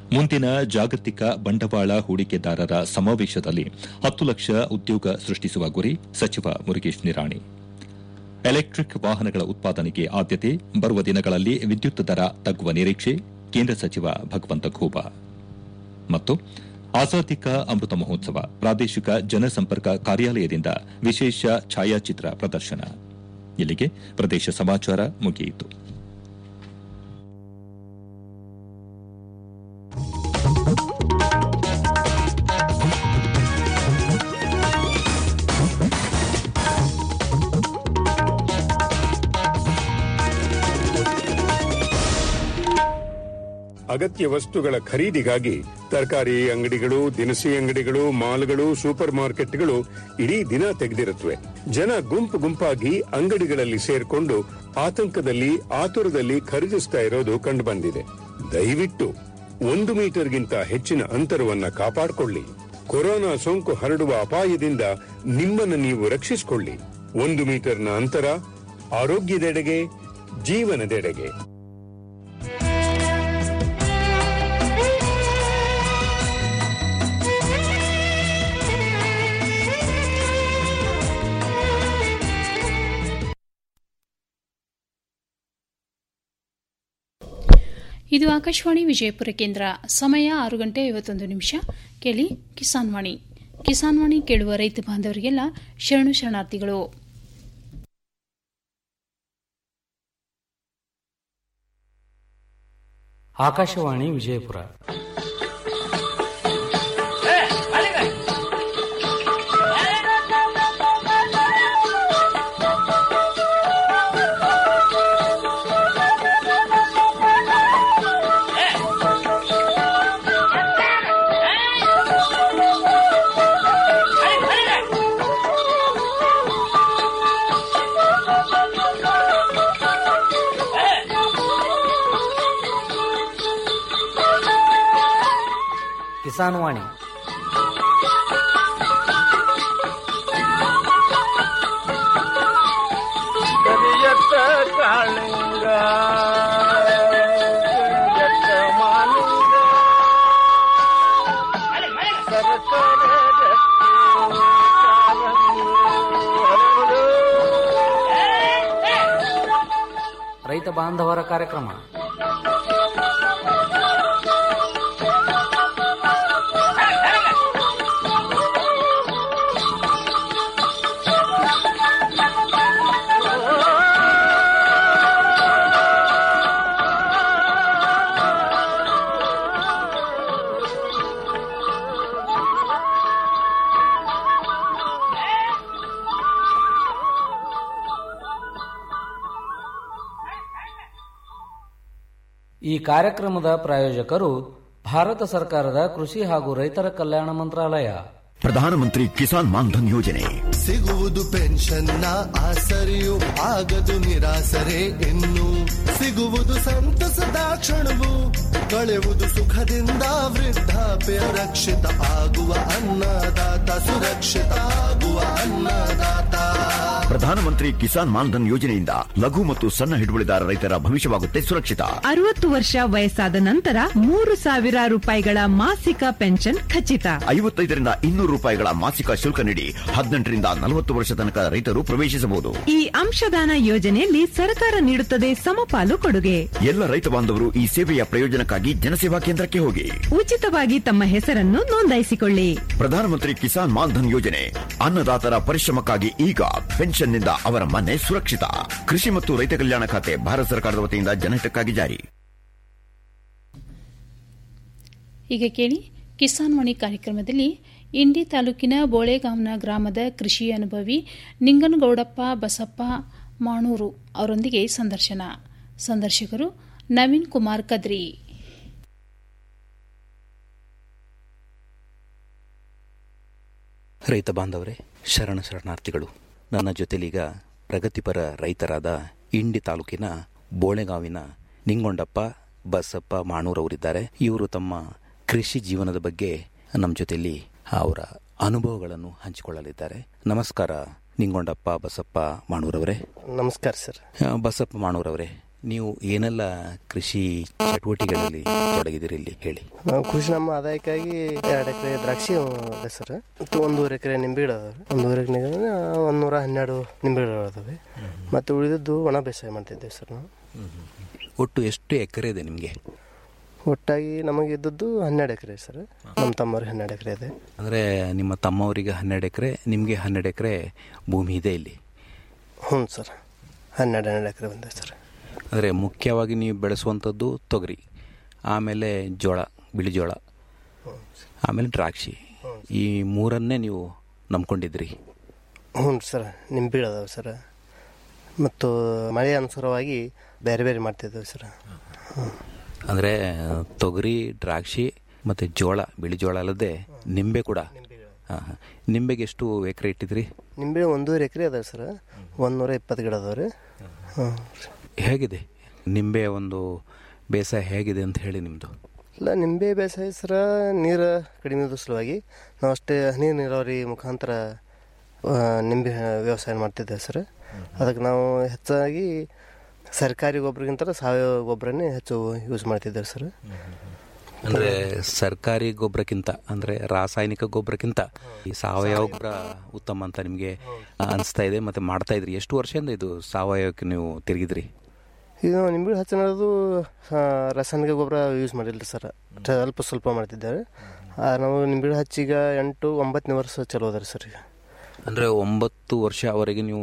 ಮುಂದಿನ ಜಾಗತಿಕ ಬಂಡವಾಳ ಹೂಡಿಕೆದಾರರ ಸಮಾವೇಶದಲ್ಲಿ ಹತ್ತು ಲಕ್ಷ ಉದ್ಯೋಗ ಸೃಷ್ಟಿಸುವ ಗುರಿ ಸಚಿವ ಮುರುಗೇಶ್ ನಿರಾಣಿ ಎಲೆಕ್ಟ್ರಿಕ್ ವಾಹನಗಳ ಉತ್ಪಾದನೆಗೆ ಆದ್ಯತೆ ಬರುವ ದಿನಗಳಲ್ಲಿ ವಿದ್ಯುತ್ ದರ ತಗ್ಗುವ ನಿರೀಕ್ಷೆ ಕೇಂದ್ರ ಸಚಿವ ಭಗವಂತ ಖೂಬಾ ಮತ್ತು ಆಜಾದಿ ಕಾ ಅಮೃತ ಮಹೋತ್ಸವ ಪ್ರಾದೇಶಿಕ ಜನಸಂಪರ್ಕ ಕಾರ್ಯಾಲಯದಿಂದ ವಿಶೇಷ ಛಾಯಾಚಿತ್ರ ಪ್ರದರ್ಶನ ಇಲ್ಲಿಗೆ ಪ್ರದೇಶ ಸಮಾಚಾರ ಮುಗಿಯಿತು ಅಗತ್ಯ ವಸ್ತುಗಳ ಖರೀದಿಗಾಗಿ ತರಕಾರಿ ಅಂಗಡಿಗಳು ದಿನಸಿ ಅಂಗಡಿಗಳು ಮಾಲ್ಗಳು ಸೂಪರ್ ಮಾರ್ಕೆಟ್ಗಳು ಇಡೀ ದಿನ ತೆಗೆದಿರುತ್ತವೆ ಜನ ಗುಂಪು ಗುಂಪಾಗಿ ಅಂಗಡಿಗಳಲ್ಲಿ ಸೇರ್ಕೊಂಡು ಆತಂಕದಲ್ಲಿ ಆತುರದಲ್ಲಿ ಖರೀದಿಸ್ತಾ ಇರೋದು ಕಂಡುಬಂದಿದೆ ದಯವಿಟ್ಟು ಒಂದು ಮೀಟರ್ಗಿಂತ ಹೆಚ್ಚಿನ ಅಂತರವನ್ನ ಕಾಪಾಡಿಕೊಳ್ಳಿ ಕೊರೋನಾ ಸೋಂಕು ಹರಡುವ ಅಪಾಯದಿಂದ ನಿಮ್ಮನ್ನು ನೀವು ರಕ್ಷಿಸಿಕೊಳ್ಳಿ ಒಂದು ಮೀಟರ್ನ ಅಂತರ ಆರೋಗ್ಯದೆಡೆಗೆ ಜೀವನದೆಡೆಗೆ ಇದು ಆಕಾಶವಾಣಿ ವಿಜಯಪುರ ಕೇಂದ್ರ ಸಮಯ ಆರು ಗಂಟೆ ಐವತ್ತೊಂದು ನಿಮಿಷ ಕೇಳಿ ಕಿಸಾನ್ ವಾಣಿ ಕಿಸಾನ್ ವಾಣಿ ಕೇಳುವ ರೈತ ಬಾಂಧವರಿಗೆಲ್ಲ ಶರಣು ಶರಣಾರ್ಥಿಗಳು ಆಕಾಶವಾಣಿ ವಿಜಯಪುರ ಕಿಸಾನ್ ವಾಣಿ ಕರಿಯತ್ತ ಕಾಳಿಂಗ ಕರಿಯತ್ತ ಮಾಲಿಂಗ ಸರಸರ ಗಟ್ಟಿ ಕಾಲಂಗಿ ಹರಡು. ರೈತ ಬಾಂಧವರ ಕಾರ್ಯಕ್ರಮ ಈ ಕಾರ್ಯಕ್ರಮದ ಪ್ರಾಯೋಜಕರು ಭಾರತ ಸರ್ಕಾರದ ಕೃಷಿ ಹಾಗೂ ರೈತರ ಕಲ್ಯಾಣ ಮಂತ್ರಾಲಯ ಪ್ರಧಾನಮಂತ್ರಿ ಕಿಸಾನ್ ಮಾನ್ಧನ್ ಯೋಜನೆ ಸಿಗುವುದು ಪೆನ್ಷನ್ನ ಆಸರೆಯು ಆಗದು ನಿರಾಸರೆ ಇನ್ನು ಸಿಗುವುದು ಸಂತಸದ ಕ್ಷಣವು ಕಳೆಯುವುದು ಸುಖದಿಂದ ವೃದ್ಧಾಪ್ಯ ರಕ್ಷಿತ ಆಗುವ ಅನ್ನದಾತ ಸುರಕ್ಷಿತ ಆಗುವ ಅನ್ನದಾತ ಪ್ರಧಾನಮಂತ್ರಿ ಕಿಸಾನ್ ಮಾನ್ಧನ್ ಯೋಜನೆಯಿಂದ ಲಘು ಮತ್ತು ಸಣ್ಣ ಹಿಡುವಳಿದಾರ ರೈತರ ಭವಿಷ್ಯವಾಗುತ್ತೆ ಸುರಕ್ಷಿತ ಅರವತ್ತು ವರ್ಷ ವಯಸ್ಸಾದ ನಂತರ ಮೂರು ಸಾವಿರ ರೂಪಾಯಿಗಳ ಮಾಸಿಕ ಪೆನ್ಷನ್ ಖಚಿತ ಐವತ್ತೈದರಿಂದ ಇನ್ನೂರು ರೂಪಾಯಿಗಳ ಮಾಸಿಕ ಶುಲ್ಕ ನೀಡಿ ಹದಿನೆಂಟರಿಂದ ನಲವತ್ತು ವರ್ಷ ತನಕ ರೈತರು ಪ್ರವೇಶಿಸಬಹುದು ಈ ಅಂಶದಾನ ಯೋಜನೆಯಲ್ಲಿ ಸರ್ಕಾರ ನೀಡುತ್ತದೆ ಸಮಪಾಲು ಕೊಡುಗೆ ಎಲ್ಲ ರೈತ ಬಾಂಧವರು ಈ ಸೇವೆಯ ಪ್ರಯೋಜನಕ್ಕಾಗಿ ಜನಸೇವಾ ಕೇಂದ್ರಕ್ಕೆ ಹೋಗಿ ಉಚಿತವಾಗಿ ತಮ್ಮ ಹೆಸರನ್ನು ನೋಂದಾಯಿಸಿಕೊಳ್ಳಿ ಪ್ರಧಾನಮಂತ್ರಿ ಕಿಸಾನ್ ಮಾನ್ಧನ್ ಯೋಜನೆ ಅನ್ನದಾತರ ಪರಿಶ್ರಮಕ್ಕಾಗಿ ಈಗ ಪೆನ್ಷನ್ನಿಂದ ಅವರ ಮನೆ ಸುರಕ್ಷಿತ ಕೃಷಿ ಮತ್ತು ರೈತ ಕಲ್ಯಾಣ ಖಾತೆ ಭಾರತ ಸರ್ಕಾರದ ವತಿಯಿಂದ ಜನಹಿತಕ್ಕಾಗಿ ಜಾರಿ ಈಗ ಕೇಳಿ ಕಿಸಾನ್ ವಾಣಿ ಕಾರ್ಯಕ್ರಮದಲ್ಲಿ ಇಂಡಿ ತಾಲೂಕಿನ ಬೋಳೆಗಾಂವ್ನ ಗ್ರಾಮದ ಕೃಷಿ ಅನುಭವಿ ನಿಂಗನಗೌಡಪ್ಪ ಬಸಪ್ಪ ಮಾಣೂರು ಅವರೊಂದಿಗೆ ಸಂದರ್ಶನ ಸಂದರ್ಶಕರು ನವೀನ್ ಕುಮಾರ್ ಕದ್ರಿ ರೈತ ಬಾಂಧವರೇ ಶರಣ ಶರಣಾರ್ಥಿಗಳು ನನ್ನ ಜೊತೆಲೀಗ ಪ್ರಗತಿಪರ ರೈತರಾದ ಇಂಡಿ ತಾಲೂಕಿನ ಬೋಳೆಗಾವಿನ ನಿಂಗೊಂಡಪ್ಪ ಬಸಪ್ಪ ಮಾಣೂರವರಿದ್ದಾರೆ ಇವರು ತಮ್ಮ ಕೃಷಿ ಜೀವನದ ಬಗ್ಗೆ ನಮ್ಮ ಜೊತೆಯಲ್ಲಿ ಅವರ ಅನುಭವಗಳನ್ನು ಹಂಚಿಕೊಳ್ಳಲಿದ್ದಾರೆ ನಮಸ್ಕಾರ ನಿಂಗೊಂಡಪ್ಪ ಬಸಪ್ಪ ಮಾಣೂರವರೇ ನಮಸ್ಕಾರ ಸರ್ ಆ, ಬಸಪ್ಪ ಮಾಣೂರವರೇ ನೀವು ಏನೆಲ್ಲ ಕೃಷಿ ಚಟುವಟಿಕೆಗಳಲ್ಲಿ ತೊಡಗಿದಿರಿ ಇಲ್ಲಿ ಹೇಳಿ ನಾವು ಕೃಷಿ ನಮ್ಮ ಆದಾಯಕ್ಕಾಗಿ ಎರಡು ಎಕರೆ ದ್ರಾಕ್ಷಿ ಇದೆ ಸರ್ ಮತ್ತು ಒಂದೂವರೆ ಎಕರೆ ನಿಂಬೆ ಗಿಡ ಅದಾವೆ ಒಂದೂವರೆ ಎಕರೆ ಒಂದೂರ ಹನ್ನೆರಡು ನಿಂಬೆ ಗಿಡಗಳು ಅದಾವೆ ಮತ್ತು ಉಳಿದಿದ್ದು ಒಣ ಬೇಸಾಯ ಮಾಡ್ತಿದ್ದೇವೆ ಸರ್ ನಾವು ಒಟ್ಟು ಎಷ್ಟು ಎಕರೆ ಇದೆ ನಿಮಗೆ ಒಟ್ಟಾಗಿ ನಮಗೆ ಇದ್ದದ್ದು ಹನ್ನೆರಡು ಎಕರೆ ಸರ್ ನಮ್ಮ ತಮ್ಮವ್ರಿಗೆ ಹನ್ನೆರಡು ಎಕರೆ ಇದೆ ಅಂದರೆ ನಿಮ್ಮ ತಮ್ಮವರಿಗೆ ಹನ್ನೆರಡು ಎಕರೆ ನಿಮಗೆ ಹನ್ನೆರಡು ಎಕರೆ ಭೂಮಿ ಇದೆ ಇಲ್ಲಿ ಹ್ಞೂ ಸರ್ ಹನ್ನೆರಡು ಹನ್ನೆರಡು ಎಕರೆ ಬಂದಿದೆ ಸರ್ ಅಂದರೆ ಮುಖ್ಯವಾಗಿ ನೀವು ಬೆಳೆಸುವಂಥದ್ದು ತೊಗರಿ ಆಮೇಲೆ ಜೋಳ ಬಿಳಿ ಜೋಳ ಆಮೇಲೆ ದ್ರಾಕ್ಷಿ ಈ ಮೂರನ್ನೇ ನೀವು ನಂಬ್ಕೊಂಡಿದ್ರಿ ಹ್ಞೂ ಸರ್ ನಿಂಬೆ ಗಿಡ ಅದಾವೆ ಸರ್ ಮತ್ತು ಮಳೆ ಅನುಸಾರವಾಗಿ ಬೇರೆ ಬೇರೆ ಮಾಡ್ತಿದ್ದೇವೆ ಸರ್ ಅಂದರೆ ತೊಗರಿ ದ್ರಾಕ್ಷಿ ಮತ್ತು ಜೋಳ ಬಿಳಿ ಜೋಳ ಅಲ್ಲದೆ ನಿಂಬೆ ಕೂಡ ಹಾಂ ಹಾಂ ನಿಂಬೆಗೆ ಎಷ್ಟು ಎಕರೆ ಇಟ್ಟಿದ್ರಿ ನಿಂಬೆ ಒಂದೂವರೆ ಎಕರೆ ಅದಾವೆ ಸರ್ ಒಂದೂರ ಇಪ್ಪತ್ತು ಗಿಡ ಅದಾವೆ ರೀ ಹ್ಞೂ ಹೇಗಿದೆ ನಿಂಬೆ ಒಂದು ಬೇಸಾಯ ಹೇಗಿದೆ ಅಂತ ಹೇಳಿ ನಿಮ್ಮದು ಇಲ್ಲ ನಿಂಬೆ ಬೇಸಾಯ ಸರ ನೀರು ಕಡಿಮೆ ಇರೋ ಸಲುವಾಗಿ ನಾವು ಅಷ್ಟೇ ಹನಿ ನೀರಾವರಿ ಮುಖಾಂತರ ಆ, ನಿಂಬೆ ವ್ಯವಸಾಯ ಮಾಡ್ತಿದ್ದೇವೆ ಸರ್ ಅದಕ್ಕೆ ನಾವು ಹೆಚ್ಚಾಗಿ ಸರ್ಕಾರಿ ಗೊಬ್ಬರಗಿಂತ ಸಾವಯವ ಗೊಬ್ಬರನೇ ಹೆಚ್ಚು ಯೂಸ್ ಮಾಡ್ತಿದ್ದೇವೆ ಸರ್ ಅಂದರೆ ಸರ್ಕಾರಿ ಗೊಬ್ಬರಕ್ಕಿಂತ ಅಂದರೆ ರಾಸಾಯನಿಕ ಗೊಬ್ಬರಕ್ಕಿಂತ ಈ ಸಾವಯವ ಗೊಬ್ಬರ ಉತ್ತಮ ಅಂತ ನಿಮಗೆ ಅನಿಸ್ತಾ ಇದೆ ಮತ್ತು ಮಾಡ್ತಾ ಇದ್ರಿ ಎಷ್ಟು ವರ್ಷದಿಂದ ಇದು ಸಾವಯವಕ್ಕೆ ನೀವು ತಿರುಗಿದ್ರಿ ಈಗ ನಾವು ನಿಂಬೆ ಹಚ್ಚನೋದು ರಾಸಾಯನಿಕ ಗೊಬ್ಬರ ಯೂಸ್ ಮಾಡಿಲ್ಲ ಸರ್ ಅಲ್ಪ ಸ್ವಲ್ಪ ಮಾಡ್ತಿದ್ದೇವೆ ಆ, ನಾವು ನಿಂಬೆ ಹಚ್ಚೀಗ ಎಂಟು ಒಂಬತ್ತನೇ ವರ್ಷ ಚಲೋ ಅದ ರೀ ಸರ್ ಈಗ ಅಂದರೆ ಒಂಬತ್ತು ವರ್ಷವರೆಗೆ ನೀವು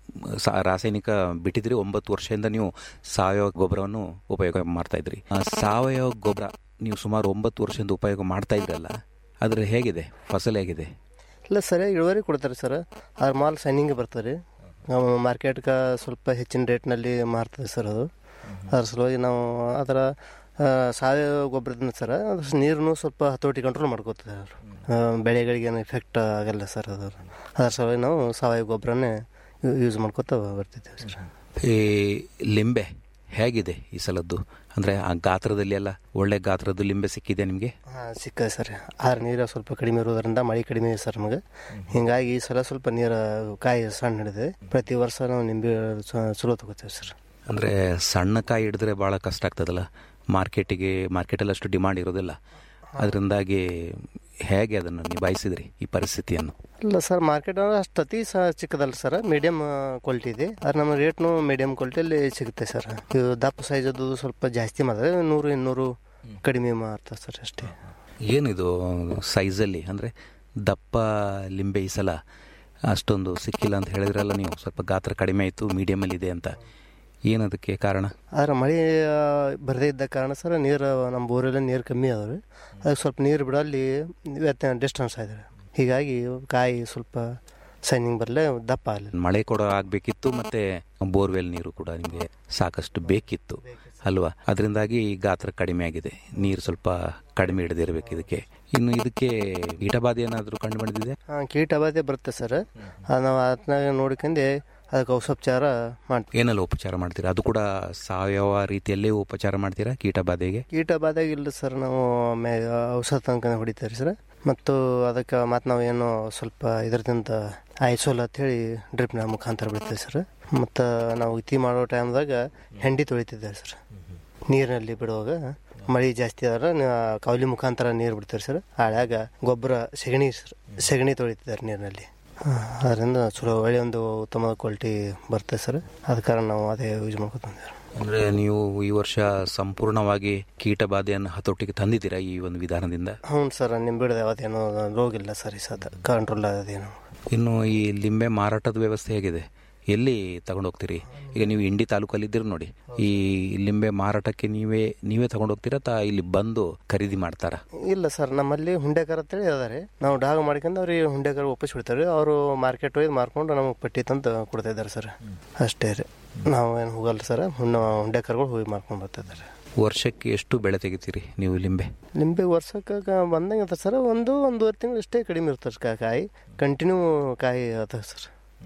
ಸಾ ರಾಸಾಯನಿಕ ಬಿಟ್ಟಿದ್ರಿ ಒಂಬತ್ತು ವರ್ಷದಿಂದ ನೀವು ಸಾವಯವ ಗೊಬ್ಬರವನ್ನು ಉಪಯೋಗ ಮಾಡ್ತಾ ಇದ್ರಿ ಆ ಸಾವಯವ ಗೊಬ್ಬರ ನೀವು ಸುಮಾರು ಒಂಬತ್ತು ವರ್ಷದಿಂದ ಉಪಯೋಗ ಮಾಡ್ತಾ ಇದ್ರಲ್ಲ ಆದರೆ ಹೇಗಿದೆ ಫಸಲು ಹೇಗಿದೆ ಇಲ್ಲ ಸರಿಯಾಗಿ ಇಳುವರಿ ಕೊಡ್ತಾರೆ ಸರ್ ಅದ್ರ ಮಾಲ್ ಸೈನಿಂಗ್ ಬರ್ತದೆ ನಾವು ಮಾರ್ಕೆಟ್ಗೆ ಸ್ವಲ್ಪ ಹೆಚ್ಚಿನ ರೇಟ್ನಲ್ಲಿ ಮಾರ್ತದೆ ಸರ್ ಅದು ಅದ್ರ ಸಲುವಾಗಿ ನಾವು ಅದರ ಆ, ಸಾವಯವ ಗೊಬ್ಬರದಿಂದ ಸರ್ ಅದ್ರ ನೀರನ್ನು ಸ್ವಲ್ಪ ಹತೋಟಿ ಕಂಟ್ರೋಲ್ ಮಾಡ್ಕೋತದೆ ಅವರು ಬೆಳೆಗಳಿಗೆ ಏನು ಎಫೆಕ್ಟ್ ಆಗಲ್ಲ ಸರ್ ಅದು ಅದ್ರ ಸಲುವಾಗಿ ನಾವು ಸಾವಯವ ಗೊಬ್ಬರನೇ ಯೂಸ್ ಮಾಡ್ಕೋತ ಬರ್ತಿದ್ದೇವೆ ಸರ್ ಈ ಲಿಂಬೆ ಹೇಗಿದೆ ಈ ಸಲದ್ದು ಅಂದರೆ ಆ ಗಾತ್ರದಲ್ಲಿ ಎಲ್ಲ ಒಳ್ಳೆ ಗಾತ್ರದ ಲಿಂಬೆ ಸಿಕ್ಕಿದೆ ನಿಮಗೆ ಹಾಂ ಸಿಕ್ಕದೆ ಸರ್ ಆದ್ರೆ ನೀರು ಸ್ವಲ್ಪ ಕಡಿಮೆ ಇರೋದ್ರಿಂದ ಮಳೆ ಕಡಿಮೆ ಇದೆ ಸರ್ ನಮಗೆ ಹಿಂಗಾಗಿ ಈ ಸಲ ಸ್ವಲ್ಪ ನೀರು ಕಾಯಿ ಸಣ್ಣ ಹಿಡಿದೆ ಪ್ರತಿ ವರ್ಷ ನಾವು ನಿಂಬೆ ಚ- ಚಲೋ ತಗೋತೇವೆ ಸರ್ ಅಂದರೆ ಸಣ್ಣ ಕಾಯಿ ಹಿಡಿದ್ರೆ ಭಾಳ ಕಷ್ಟ ಆಗ್ತದಲ್ಲ ಮಾರ್ಕೆಟಿಗೆ ಮಾರ್ಕೆಟಲ್ಲಿ ಅಷ್ಟು ಡಿಮಾಂಡ್ ಇರೋದಿಲ್ಲ ಅದರಿಂದಾಗಿ ಹೇಗೆ ಅದನ್ನು ನಿಭಾಯಿಸಿದ್ರಿ ಈ ಪರಿಸ್ಥಿತಿಯನ್ನು ಇಲ್ಲ ಸರ್ ಮಾರ್ಕೆಟ್ ಅಂದ್ರೆ ಅಷ್ಟು ಅತಿ ಸಹ ಚಿಕ್ಕದಲ್ಲ ಸರ್ ಮೀಡಿಯಮ್ ಕ್ವಾಲಿಟಿ ಇದೆ ಆದ್ರೆ ನಮ್ಮ ರೇಟ್ನು ಮೀಡಿಯಮ್ ಕ್ವಾಲಿಟಿಯಲ್ಲಿ ಸಿಗುತ್ತೆ ಸರ್ ಇದು ದಪ್ಪ ಸೈಜ್ ಅದು ಸ್ವಲ್ಪ ಜಾಸ್ತಿ ಮಾಡಿದ್ರೆ ನೂರು ಇನ್ನೂರು ಕಡಿಮೆ ಮಾಡ್ತಾರೆ ಸರ್ ಅಷ್ಟೇ ಏನಿದು ಸೈಜಲ್ಲಿ ಅಂದರೆ ದಪ್ಪ ಲಿಂಬೆ ಈ ಸಲ ಅಷ್ಟೊಂದು ಸಿಕ್ಕಿಲ್ಲ ಅಂತ ಹೇಳಿದ್ರಲ್ಲ ನೀವು ಸ್ವಲ್ಪ ಗಾತ್ರ ಕಡಿಮೆ ಆಯಿತು ಮೀಡಿಯಮಲ್ಲಿ ಇದೆ ಅಂತ ಏನದಕ್ಕೆ ಕಾರಣ ಆದ್ರೆ ಮಳೆ ಆ, ಬರದೇ ಇದ್ದ ಕಾರಣ ಸರ್ ನೀರು ನಮ್ಮ ಬೋರೆಲ್ಲ ನೀರು ಕಮ್ಮಿ ಅದಾವೆ ಅದಕ್ಕೆ ಸ್ವಲ್ಪ ನೀರು ಬಿಡಲ್ಲಿ ಡಿಸ್ಟೆನ್ಸ್ ಆಗಿದೆ ಹೀಗಾಗಿ ಕಾಯಿ ಸ್ವಲ್ಪ ಸೈನಿಂಗ್ ಬರಲೇ ದಪ್ಪ ಆಗಲಿ ಮಳೆ ಕೂಡ ಆಗಬೇಕಿತ್ತು ಮತ್ತು ಬೋರ್ವೆಲ್ ನೀರು ಕೂಡ ನಿಮಗೆ ಸಾಕಷ್ಟು ಬೇಕಿತ್ತು ಅಲ್ವಾ ಅದರಿಂದಾಗಿ ಗಾತ್ರ ಕಡಿಮೆ ಆಗಿದೆ ನೀರು ಸ್ವಲ್ಪ ಕಡಿಮೆ ಹಿಡಿದಿರಬೇಕು ಇದಕ್ಕೆ ಇನ್ನು ಇದಕ್ಕೆ ಕೀಟಬಾಧೆ ಏನಾದರೂ ಕಂಡು ಬಂದಿದೆ ಹಾಂ ಕೀಟ ಬಾಧೆ ಬರುತ್ತೆ ಸರ್ ಅದು ನಾವು ಅದನ್ನ ನೋಡ್ಕೊಂಡು ಅದಕ್ಕೆ ಔಷೋಪಚಾರ ಮಾಡ್ತೀವಿ ಏನೆಲ್ಲ ಉಪಚಾರ ಮಾಡ್ತೀರಾ ಅದು ಕೂಡ ಸಾವಯವ ರೀತಿಯಲ್ಲೇ ಉಪಚಾರ ಮಾಡ್ತೀರಾ ಕೀಟಬಾಧೆಗೆ ಕೀಟ ಬಾಧೆಗೆ ಇಲ್ಲ ಸರ್ ನಾವು ಮೇ ಔಷಧ ತನಕ ಹೊಡಿತೀವಿ ಸರ್ ಮತ್ತು ಅದಕ್ಕೆ ಮತ್ತು ನಾವು ಏನು ಸ್ವಲ್ಪ ಇದರದಿಂದ ಐಸೋಲ್ ಅಂತೇಳಿ ಡ್ರಿಪ್ನ ಮುಖಾಂತರ ಬಿಡ್ತೀವಿ ಸರ್ ಮತ್ತು ನಾವು ಇತಿ ಮಾಡೋ ಟೈಮ್ದಾಗ ಹೆಂಡಿ ತೊಳಿತಿದ್ದೇವೆ ಸರ್ ನೀರಿನಲ್ಲಿ ಬಿಡುವಾಗ ಮಳೆ ಜಾಸ್ತಿ ಆದ್ರೆ ನ- ಕವಲಿ ಮುಖಾಂತರ ನೀರು ಬಿಡ್ತಾರೆ ಸರ್ ಆಳ್ಯಾಗ ಗೊಬ್ಬರ ಸೆಗಣಿ ಸರ್ ಸೆಗಣಿ ತೊಳಿತಿದ್ದಾರೆ ನೀರಿನಲ್ಲಿ ಅದರಿಂದ ಚಲೋ ಒಳ್ಳೆ ಒಂದು ಉತ್ತಮ ಕ್ವಾಲಿಟಿ ಬರ್ತದೆ ಸರ್ ಅದ ಕಾರಣ ನಾವು ಅದೇ ಯೂಸ್ ಮಾಡ್ಕೊತಂದೇವೆ ಅಂದರೆ ನೀವು ಈ ವರ್ಷ ಸಂಪೂರ್ಣವಾಗಿ ಕೀಟಬಾಧೆಯನ್ನು ಹತೋಟಿಗೆ ತಂದಿದ್ದೀರಾ ಈ ಒಂದು ವಿಧಾನದಿಂದ ಹ್ಞೂ ಸರ್ ನಿಂಬಿಡದೆ ಯಾವತ್ತೇನು ರೋಗ ಇಲ್ಲ ಸರ್ ಈ ಸದ ಕಂಟ್ರೋಲ್ ಆಗೋದೇನು ಇನ್ನು ಈ ಲಿಂಬೆ ಮಾರಾಟದ ವ್ಯವಸ್ಥೆ ಹೇಗಿದೆ ಎಲ್ಲಿ ತಗೊಂಡು ಹೋಗ್ತೀರಿ ಈಗ ನೀವು ಇಂಡಿ ತಾಲೂಕಲ್ಲಿ ಇದ್ದೀರಿ ನೋಡಿ ಈ ಲಿಂಬೆ ಮಾರಾಟಕ್ಕೆ ನೀವೇ ನೀವೇ ತಗೊಂಡು ಹೋಗ್ತೀರಾ ತಾ ಇಲ್ಲಿ ಬಂದು ಖರೀದಿ ಮಾಡ್ತಾರಾ ಇಲ್ಲ ಸರ್ ನಮ್ಮಲ್ಲಿ ಹುಂಡೆಕರ್ ಅಂತೇಳಿ ಅದಾರೆ ನಾವು ಡಾಗ್ ಮಾಡ್ಕೊಂಡು ಅವ್ರಿಗೆ ಹುಂಡೆಕರ್ ಒಪ್ಪಿಸಿ ಬಿಡ್ತಾರೆ ಅವರು ಮಾರ್ಕೆಟ್ ಹೋಗಿ ಮಾರ್ಕೊಂಡು ನಮಗೆ ಪಟ್ಟಿ ತಂದು ಕೊಡ್ತಾ ಇದ್ದಾರೆ ಸರ್ ಅಷ್ಟೇ ರೀ ನಾವು ಏನು ಹೋಗಲ್ಲ ಸರ್ ಹುಣ್ಣ ಹುಂಡೆಕರ್ಗಳು ಹೋಗಿ ಮಾರ್ಕೊಂಡು ಬರ್ತಾ ಇದ್ದಾರೆ ವರ್ಷಕ್ಕೆ ಎಷ್ಟು ಬೆಳೆ ತೆಗಿತೀರಿ ನೀವು ಲಿಂಬೆ ನಿಂಬೆ ವರ್ಷಕ್ಕೆ ಬಂದಂಗೆ ಅದ ಸರ್ ಒಂದು ಒಂದೂವರೆ ತಿಂಗಳು ಅಷ್ಟೇ ಕಡಿಮೆ ಇರ್ತದೆ ಸರ್ ಕಾಯಿ ಕಂಟಿನ್ಯೂ ಕಾಯಿ ಅದ ಸರ್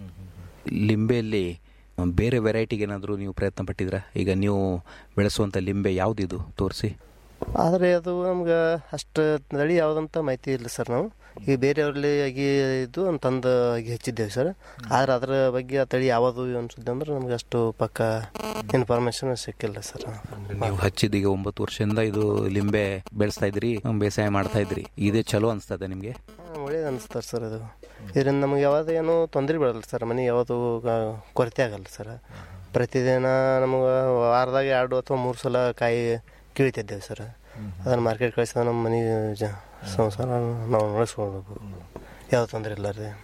ಲಿಂಬೆಯಲ್ಲಿ ಬೇರೆ ವೆರೈಟಿಗೆ ಏನಾದರೂ ನೀವು ಪ್ರಯತ್ನ ಪಟ್ಟಿದ್ರಾ ಈಗ ನೀವು ಬೆಳೆಸುವಂಥ ಲಿಂಬೆ ಯಾವುದಿದು ತೋರಿಸಿ ಆದರೆ ಅದು ನಮ್ಗೆ ಅಷ್ಟು ತಳಿ ಯಾವುದಂತ ಮಾಹಿತಿ ಇಲ್ಲ ಸರ್ ನಾವು ಈಗ ಬೇರೆಯವರಲ್ಲಿ ಆಗಿ ಇದು ಒಂದು ತಂದು ಆಗಿ ಹಚ್ಚಿದ್ದೇವೆ ಸರ್ ಆದ್ರೆ ಅದರ ಬಗ್ಗೆ ಆ ತಳಿ ಯಾವುದು ಅನ್ಸುತ್ತೆ ಅಂದ್ರೆ ನಮ್ಗೆ ಅಷ್ಟು ಪಕ್ಕ ಇನ್ಫಾರ್ಮೇಶನ್ ಸಿಕ್ಕಿಲ್ಲ ಸರ್ ನೀವು ಹಚ್ಚಿದ ಈಗ ಒಂಬತ್ತು ವರ್ಷದಿಂದ ಇದು ಲಿಂಬೆ ಬೆಳೆಸ್ತಾ ಇದ್ರಿ ಬೇಸಾಯ ಮಾಡ್ತಾ ಇದ್ರಿ ಇದೇ ಚಲೋ ಅನ್ಸ್ತದೆ ನಿಮ್ಗೆ ಒಳ್ಳೇದು ಅನಿಸ್ತಾರೆ ಸರ್ ಅದು ಇದರಿಂದ ನಮಗೆ ಯಾವ್ದು ಏನೂ ತೊಂದರೆ ಬೀಳಲ್ಲ ಸರ್ ಮನೆ ಯಾವುದು ಗ- ಕೊರತೆ ಆಗಲ್ಲ ಸರ್ ಪ್ರತಿದಿನ ನಮಗೆ ವಾರದಾಗ ಎರಡು ಅಥವಾ ಮೂರು ಸಲ ಕಾಯಿ ಕೀಳ್ತಿದ್ದೇವೆ ಸರ್ ಅದನ್ನು ಮಾರ್ಕೆಟ್ ಕಳಿಸಿದ ನಮ್ಮ ಮನೆ ಜ ಸಂಸಾರ ನಾವು ನಡೆಸ್ಕೊಳ್ಬೇಕು ಯಾವ ತೊಂದರೆ ಇಲ್ಲ ರೀ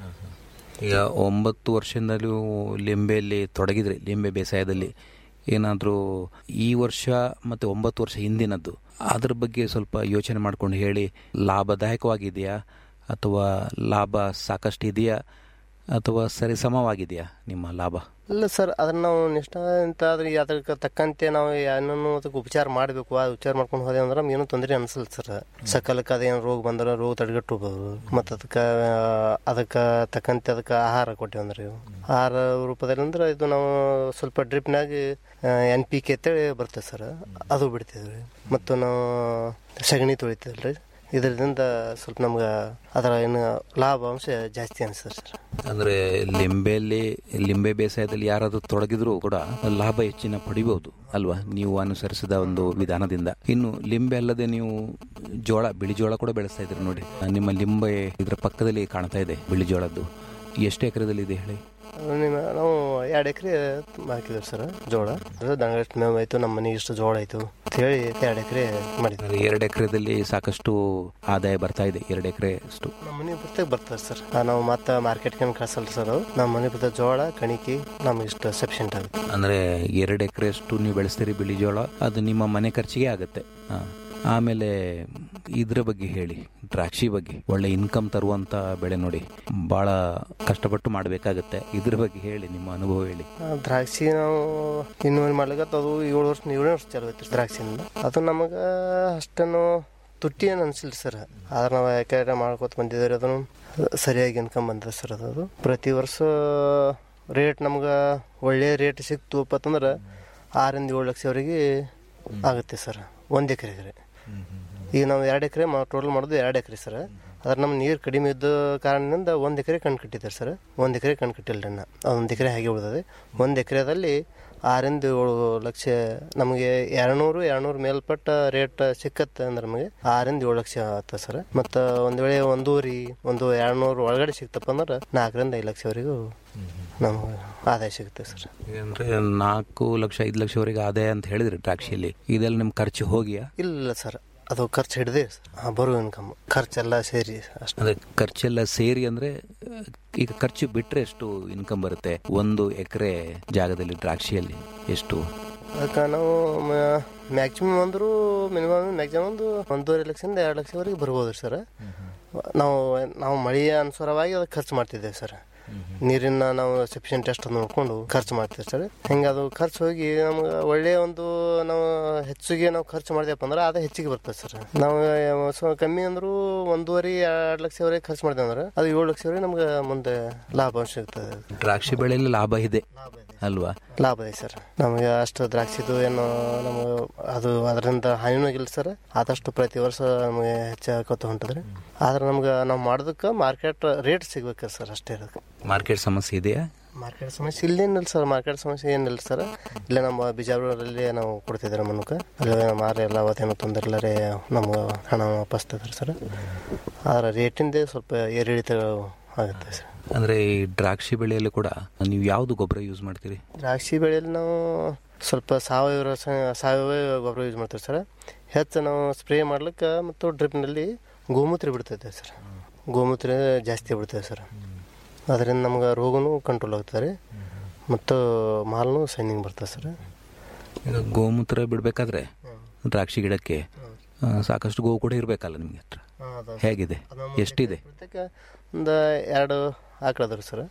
ಈಗ ಒಂಬತ್ತು ವರ್ಷದಿಂದ ನೀವು ಲಿಂಬೆಯಲ್ಲಿ ತೊಡಗಿದ್ರಿ ಲಿಂಬೆ ಬೇಸಾಯದಲ್ಲಿ ಏನಾದರೂ ಈ ವರ್ಷ ಮತ್ತು ಒಂಬತ್ತು ವರ್ಷ ಹಿಂದಿನದ್ದು ಅದ್ರ ಬಗ್ಗೆ ಸ್ವಲ್ಪ ಯೋಚನೆ ಮಾಡ್ಕೊಂಡು ಹೇಳಿ ಲಾಭದಾಯಕವಾಗಿದೆಯಾ ಅಥವಾ ಲಾಭ ಸಾಕಷ್ಟು ಇದೆಯಾ ಅಥವಾ ಸರಿಸಮವಾಗಿದೆಯಾ ನಿಮ್ಮ ಲಾಭ ಇಲ್ಲ ಸರ್ ಅದನ್ನ ನಾವು ನಿಷ್ಠ ಅಂತ ಆದ್ರೆ ಅದಕ್ಕೆ ತಕ್ಕಂತೆ ನಾವು ಏನನ್ನು ಅದಕ್ಕೆ ಉಪಚಾರ ಮಾಡಬೇಕು ಆ ಉಪಚಾರ ಮಾಡ್ಕೊಂಡು ಹೋದೆ ಅಂದ್ರೆ ನಮ್ಗೆ ಏನೂ ತೊಂದರೆ ಅನಿಸಲ್ಲ ಸರ್ ಸಕಾಲಕ್ಕೆ ಅದೇನು ರೋಗ ಬಂದ್ರೆ ರೋಗ ತಡೆಗಟ್ಟಬಹುದು ಮತ್ತು ಅದಕ್ಕೆ ಅದಕ್ಕೆ ತಕ್ಕಂತೆ ಅದಕ್ಕೆ ಆಹಾರ ಕೊಟ್ಟೇವೆ ಅಂದ್ರೆ ಇವು ಆಹಾರ ರೂಪದಲ್ಲಿ ಅಂದ್ರೆ ಇದು ನಾವು ಸ್ವಲ್ಪ ಡ್ರಿಪ್ನಾಗ ಎನ್ ಪಿ ಕೆ ಅಂತೇಳಿ ಬರ್ತದೆ ಸರ್ ಅದು ಬಿಡ್ತಿದ್ವಿ ಮತ್ತು ನಾವು ಸಗಣಿ ತೊಳಿತೀವಲ್ಲ ರೀ ಇದರಿಂದ ಸ್ವಲ್ಪ ನಮ್ಗೆ ಅದರ ಏನು ಲಾಭಾಂಶ ಜಾಸ್ತಿ ಅನಿಸ್ತದೆ ಸರ್ ಅಂದರೆ ಲಿಂಬೆಯಲ್ಲಿ ಲಿಂಬೆ ಬೇಸಾಯದಲ್ಲಿ ಯಾರಾದರೂ ತೊಡಗಿದ್ರೂ ಕೂಡ ಲಾಭ ಹೆಚ್ಚಿನ ಪಡಿಬಹುದು ಅಲ್ವಾ ನೀವು ಅನುಸರಿಸಿದ ಒಂದು ವಿಧಾನದಿಂದ ಇನ್ನು ಲಿಂಬೆ ಅಲ್ಲದೆ ನೀವು ಜೋಳ ಬಿಳಿ ಜೋಳ ಕೂಡ ಬೆಳೆಸ್ತಾ ಇದ್ರಿ ನೋಡಿ ನಿಮ್ಮ ಲಿಂಬೆ ಇದರ ಪಕ್ಕದಲ್ಲಿ ಕಾಣ್ತಾ ಇದೆ ಬಿಳಿ ಜೋಳದ್ದು ಎಷ್ಟು ಎಕರೆದಲ್ಲಿ ಇದೆ ಹೇಳಿ ಅದು ನಿಮ್ಮ ನಾವು ಎರಡು ಎಕರೆ ಹಾಕಿದ್ವಿ ಸರ್ ಜೋಳ ದನಗಷ್ಟು ಮೇವು ಆಯ್ತು ನಮ್ಮ ಮನೆಗೆ ಇಷ್ಟು ಜೋಳ ಆಯ್ತು ಅಂತ ಹೇಳಿ ಎರಡು ಎಕರೆ ಮಾಡಿದ್ವಿ ಅಂದ್ರೆ ಎರಡು ಎಕರೆದಲ್ಲಿ ಸಾಕಷ್ಟು ಆದಾಯ ಬರ್ತಾ ಇದೆ ಎರಡು ಎಕರೆ ಅಷ್ಟು ನಮ್ಮ ಮನೆ ಬರ್ತಕ್ಕೆ ಬರ್ತದೆ ಸರ್ ಆ, ನಾವು ಮತ್ತೆ ಮಾರ್ಕೆಟ್ಗೆ ಕಳ್ಸಲ್ಲ ಸರ್ ಅದು ನಮ್ಮ ಮನೆ ಬರ್ತದೆ ಜೋಳ ಕಣಿಕಿ ನಮ್ಗೆ ಇಷ್ಟು ಸಫಿಷಿಯಂಟ್ ಆಗುತ್ತೆ ಅಂದ್ರೆ ಎರಡು ಎಕರೆ ಅಷ್ಟು ನೀವು ಬೆಳೆಸ್ತೀರಿ ಬಿಳಿ ಜೋಳ ಅದು ನಿಮ್ಮ ಮನೆ ಖರ್ಚಿಗೆ ಆಗುತ್ತೆ ಹಾ. ಆಮೇಲೆ ಇದ್ರ ಬಗ್ಗೆ ಹೇಳಿ ದ್ರಾಕ್ಷಿ ಬಗ್ಗೆ ಒಳ್ಳೆ ಇನ್ಕಮ್ ತರುವಂತ ಬೆಳೆ ನೋಡಿ ಬಹಳ ಕಷ್ಟಪಟ್ಟು ಮಾಡಬೇಕಾಗತ್ತೆ ಇದ್ರ ಬಗ್ಗೆ ಹೇಳಿ ನಿಮ್ಮ ಅನುಭವ ಹೇಳಿ ಆ, ದ್ರಾಕ್ಷಿ ನಾವು ಇನ್ನೂರು ಮಾಡ್ಲಿಕ್ಕೆ ಅದು ಏಳು ವರ್ಷ ಏಳನೇ ವರ್ಷ ಚಾಲು ಐತಿ ದ್ರಾಕ್ಷಿಯಿಂದ ಅದು ನಮಗೆ ಅಷ್ಟೇನು ತುಟ್ಟಿ ಏನು ಅನ್ಸಿಲ್ಲ ಸರ್ ಆದ್ರೆ ನಾವು ಯಾಕೆ ಮಾಡ್ಕೊತ ಬಂದಿದ್ದೀವಿ ಅದನ್ನು ಸರಿಯಾಗಿ ಇನ್ಕಮ್ ಬಂದಿದೆ ಸರ್ ಅದು ಪ್ರತಿ ವರ್ಷ ರೇಟ್ ನಮ್ಗೆ ಒಳ್ಳೆಯ ರೇಟ್ ಸಿಕ್ತು ಅಂತಂದ್ರೆ ಆರಿಂದ ಏಳು ಲಕ್ಷವರೆಗೆ ಆಗುತ್ತೆ ಸರ್ ಒಂದು ಎಕರೆಗೆ ಈಗ ನಾವು ಎರಡು ಎಕರೆ ಟೋಟಲ್ ಮಾಡೋದು ಎರಡು ಎಕರೆ ಸರ್ ಅದ್ರ ನಮ್ಮ ನೀರು ಕಡಿಮೆ ಇದ್ದ ಕಾರಣದಿಂದ ಒಂದು ಎಕರೆ ಕಣ್ ಕಟ್ಟಿದ್ದಾರೆ ಸರ್ ಒಂದು ಎಕರೆ ಕಣ್ ಕಟ್ಟಿಲ್ಲ ರೀ ನಾ ಒಂದು ಎಕರೆ ಹಾಗೆ ಉಳಿದದೆ ಒಂದು ಎಕರೆದಲ್ಲಿ ಆರಿಂದ ಏಳು ಲಕ್ಷ ನಮಗೆ ಎರಡ್ನೂರು ಎರಡ್ನೂರು ಮೇಲ್ಪಟ್ಟ ರೇಟ್ ಸಿಕ್ಕತ್ತೆ ಅಂದ್ರೆ ನಮಗೆ ಆರಿಂದ ಏಳು ಲಕ್ಷ ಆಗ್ತದೆ ಸರ್ ಮತ್ತು ಒಂದು ವೇಳೆ ಒಂದೂರಿ ಒಂದು ಎರಡ್ನೂರು ಒಳಗಡೆ ಸಿಕ್ತಪ್ಪ ಅಂದ್ರೆ ನಾಲ್ಕರಿಂದ ಐದು ಲಕ್ಷವರೆಗೂ ನಮಗೆ ಆದಾಯ ಸಿಗುತ್ತೆ ಸರ್ ಅಂದ್ರೆ ನಾಲ್ಕು ಲಕ್ಷ ಐದು ಲಕ್ಷವರೆಗೆ ಆದಾಯ ಅಂತ ಹೇಳಿದ್ರಿ ದ್ರಾಕ್ಷಿಯಲ್ಲಿ ಇದೆಲ್ಲ ನಿಮ್ ಖರ್ಚು ಹೋಗಿಯಾ ಇಲ್ಲ ಸರ್ ಅದು ಖರ್ಚು ಹಿಡಿದೇ ಸರ್ ಬರೋ ಇನ್ಕಮ್ ಖರ್ಚೆಲ್ಲ ಸೇರಿ ಅಷ್ಟು ಅಂದ್ರೆ ಖರ್ಚೆಲ್ಲ ಸೇರಿ ಅಂದ್ರೆ ಅಹ್, ಈಗ ಖರ್ಚು ಬಿಟ್ರೆ ಎಷ್ಟು ಇನ್ಕಮ್ ಬರುತ್ತೆ ಒಂದು ಎಕರೆ ಜಾಗದಲ್ಲಿ ದ್ರಾಕ್ಷಿಯಲ್ಲಿ ಎಷ್ಟು ಅದಕ್ಕೆ ನಾವು ಮ್ಯಾಕ್ಸಿಮಮ್ ಅಂದರೂ ಮಿನಿಮಮ್ ಮ್ಯಾಕ್ಸಿಮಮ್ ಒಂದು ಒಂದೂವರೆ ಲಕ್ಷದಿಂದ ಎರಡು ಲಕ್ಷವರೆಗೆ ಬರ್ಬೋದು ಸರ್ ನಾವು ನಾವು ಮಳೆಯ ಅನುಸಾರವಾಗಿ ಅದಕ್ಕೆ ಖರ್ಚು ಮಾಡ್ತಿದ್ದೇವೆ ಸರ್ ನೀರಿನ ನಾವು ಸಫಿಷಿಯಂಟ್ ಎಷ್ಟು ನೋಡ್ಕೊಂಡು ಖರ್ಚು ಮಾಡ್ತೀವಿ ಸರ್ ಹಿಂಗೆ ಅದು ಖರ್ಚು ಹೋಗಿ ನಮ್ಗೆ ಒಳ್ಳೆಯ ಒಂದು ನಾವು ಹೆಚ್ಚಿಗೆ ನಾವು ಖರ್ಚು ಮಾಡಿದೆಪ್ಪ ಅಂದ್ರೆ ಅದು ಹೆಚ್ಚಿಗೆ ಬರ್ತದೆ ಸರ್ ನಾವು ಸೊ ಕಮ್ಮಿ ಅಂದರೂ ಒಂದೂವರೆ ಎರಡು ಲಕ್ಷವರೆಗೆ ಖರ್ಚು ಮಾಡಿದೆ ಅಂದ್ರೆ ಅದು ಏಳು ಲಕ್ಷವರೆಗೆ ನಮ್ಗೆ ಮುಂದೆ ಲಾಭಾಂಶ ಸಿಗ್ತದೆ ದ್ರಾಕ್ಷಿ ಬೆಳೆಯಲ್ಲಿ ಲಾಭ ಇದೆ ಅಲ್ವಾ ಲಾಭ ಇದೆ ಸರ್ ನಮಗೆ ಅಷ್ಟು ದ್ರಾಕ್ಷಿದು ಏನು ನಮಗೆ ಅದು ಅದರಿಂದ ಹಾನಿನೂ ಇಲ್ಲ ಸರ್ ಆದಷ್ಟು ಪ್ರತಿ ವರ್ಷ ನಮಗೆ ಹೆಚ್ಚಾಕೋತ ಹೊಂಟದ್ರಿ ಆದ್ರೆ ನಮ್ಗೆ ನಾವು ಮಾಡೋದಕ್ಕೆ ಮಾರ್ಕೆಟ್ ರೇಟ್ ಸಿಗ್ಬೇಕು ಸರ್ ಅಷ್ಟೇ ಅದಕ್ಕೆ ಮಾರ್ಕೆಟ್ ಸಮಸ್ಯೆ ಇದೆಯಾ ಮಾರ್ಕೆಟ್ ಸಮಸ್ಯೆ ಇಲ್ಲೇನಿಲ್ಲ ಸರ್ ಮಾರ್ಕೆಟ್ ಸಮಸ್ಯೆ ಏನಿಲ್ಲ ಸರ್ ಇಲ್ಲೇ ನಮ್ಮ ಬಿಜಾಪುರದಲ್ಲಿ ನಾವು ಕೊಡ್ತಿದ್ದೀವಿ ಮನಕ್ಕೆ ಅಲ್ಲಿ ಮಾರಿ ಎಲ್ಲ ಅವತ್ತೇನು ತೊಂದರೆ ಇಲ್ಲ ರೀ ನಮ್ಗೆ ಹಣ ವಾಪಸ್ ತಗೋರಿ ಸರ್ ಆದ್ರೆ ರೇಟಿಂದೇ ಸ್ವಲ್ಪ ಏರಿಳಿತ ಆಗುತ್ತೆ ಸರ್ ಅಂದ್ರೆ ಈ ದ್ರಾಕ್ಷಿ ಬೆಳೆಯಲ್ಲಿ ಕೂಡ ನೀವು ಯಾವ್ದು ಗೊಬ್ಬರ ಯೂಸ್ ಮಾಡ್ತೀರಿ ದ್ರಾಕ್ಷಿ ಬೆಳೆಯಲ್ಲಿ ನಾವು ಸ್ವಲ್ಪ ಸಾವಯವ ರಸ ಸಾವಯವ ಗೊಬ್ಬರ ಯೂಸ್ ಮಾಡ್ತೀವಿ ಸರ್ ಹೆಚ್ಚು ನಾವು ಸ್ಪ್ರೇ ಮಾಡ್ಲಿಕ್ಕೆ ಮತ್ತು ಡ್ರಿಪ್ನಲ್ಲಿ ಗೋಮೂತ್ರ ಬಿಡ್ತೈತೆ ಸರ್ ಗೋಮೂತ್ರ ಜಾಸ್ತಿ ಬಿಡ್ತೇವೆ ಸರ್ ಅದರಿಂದ ನಮ್ಗೆ ರೋಗನೂ ಕಂಟ್ರೋಲ್ ಆಗ್ತದೆ ರೀ ಮತ್ತು ಮಾಲ್ನೂ ಸೈನಿಂಗ್ ಬರ್ತದೆ ಸರ್ ಈಗ ಗೋಮೂತ್ರ ಬಿಡಬೇಕಾದ್ರೆ ದ್ರಾಕ್ಷಿ ಗಿಡಕ್ಕೆ ಆ, ಸಾಕಷ್ಟು ಗೋವು ಕೂಡ ಇರಬೇಕಲ್ಲ ನಿಮ್ಗೆ ಹತ್ರ ಹೇಗಿದೆ ಎಷ್ಟಿದೆ ಅದಕ್ಕೆ ಒಂದು ಎರಡು ಆಕಳದವ್ರಿ ಸರ್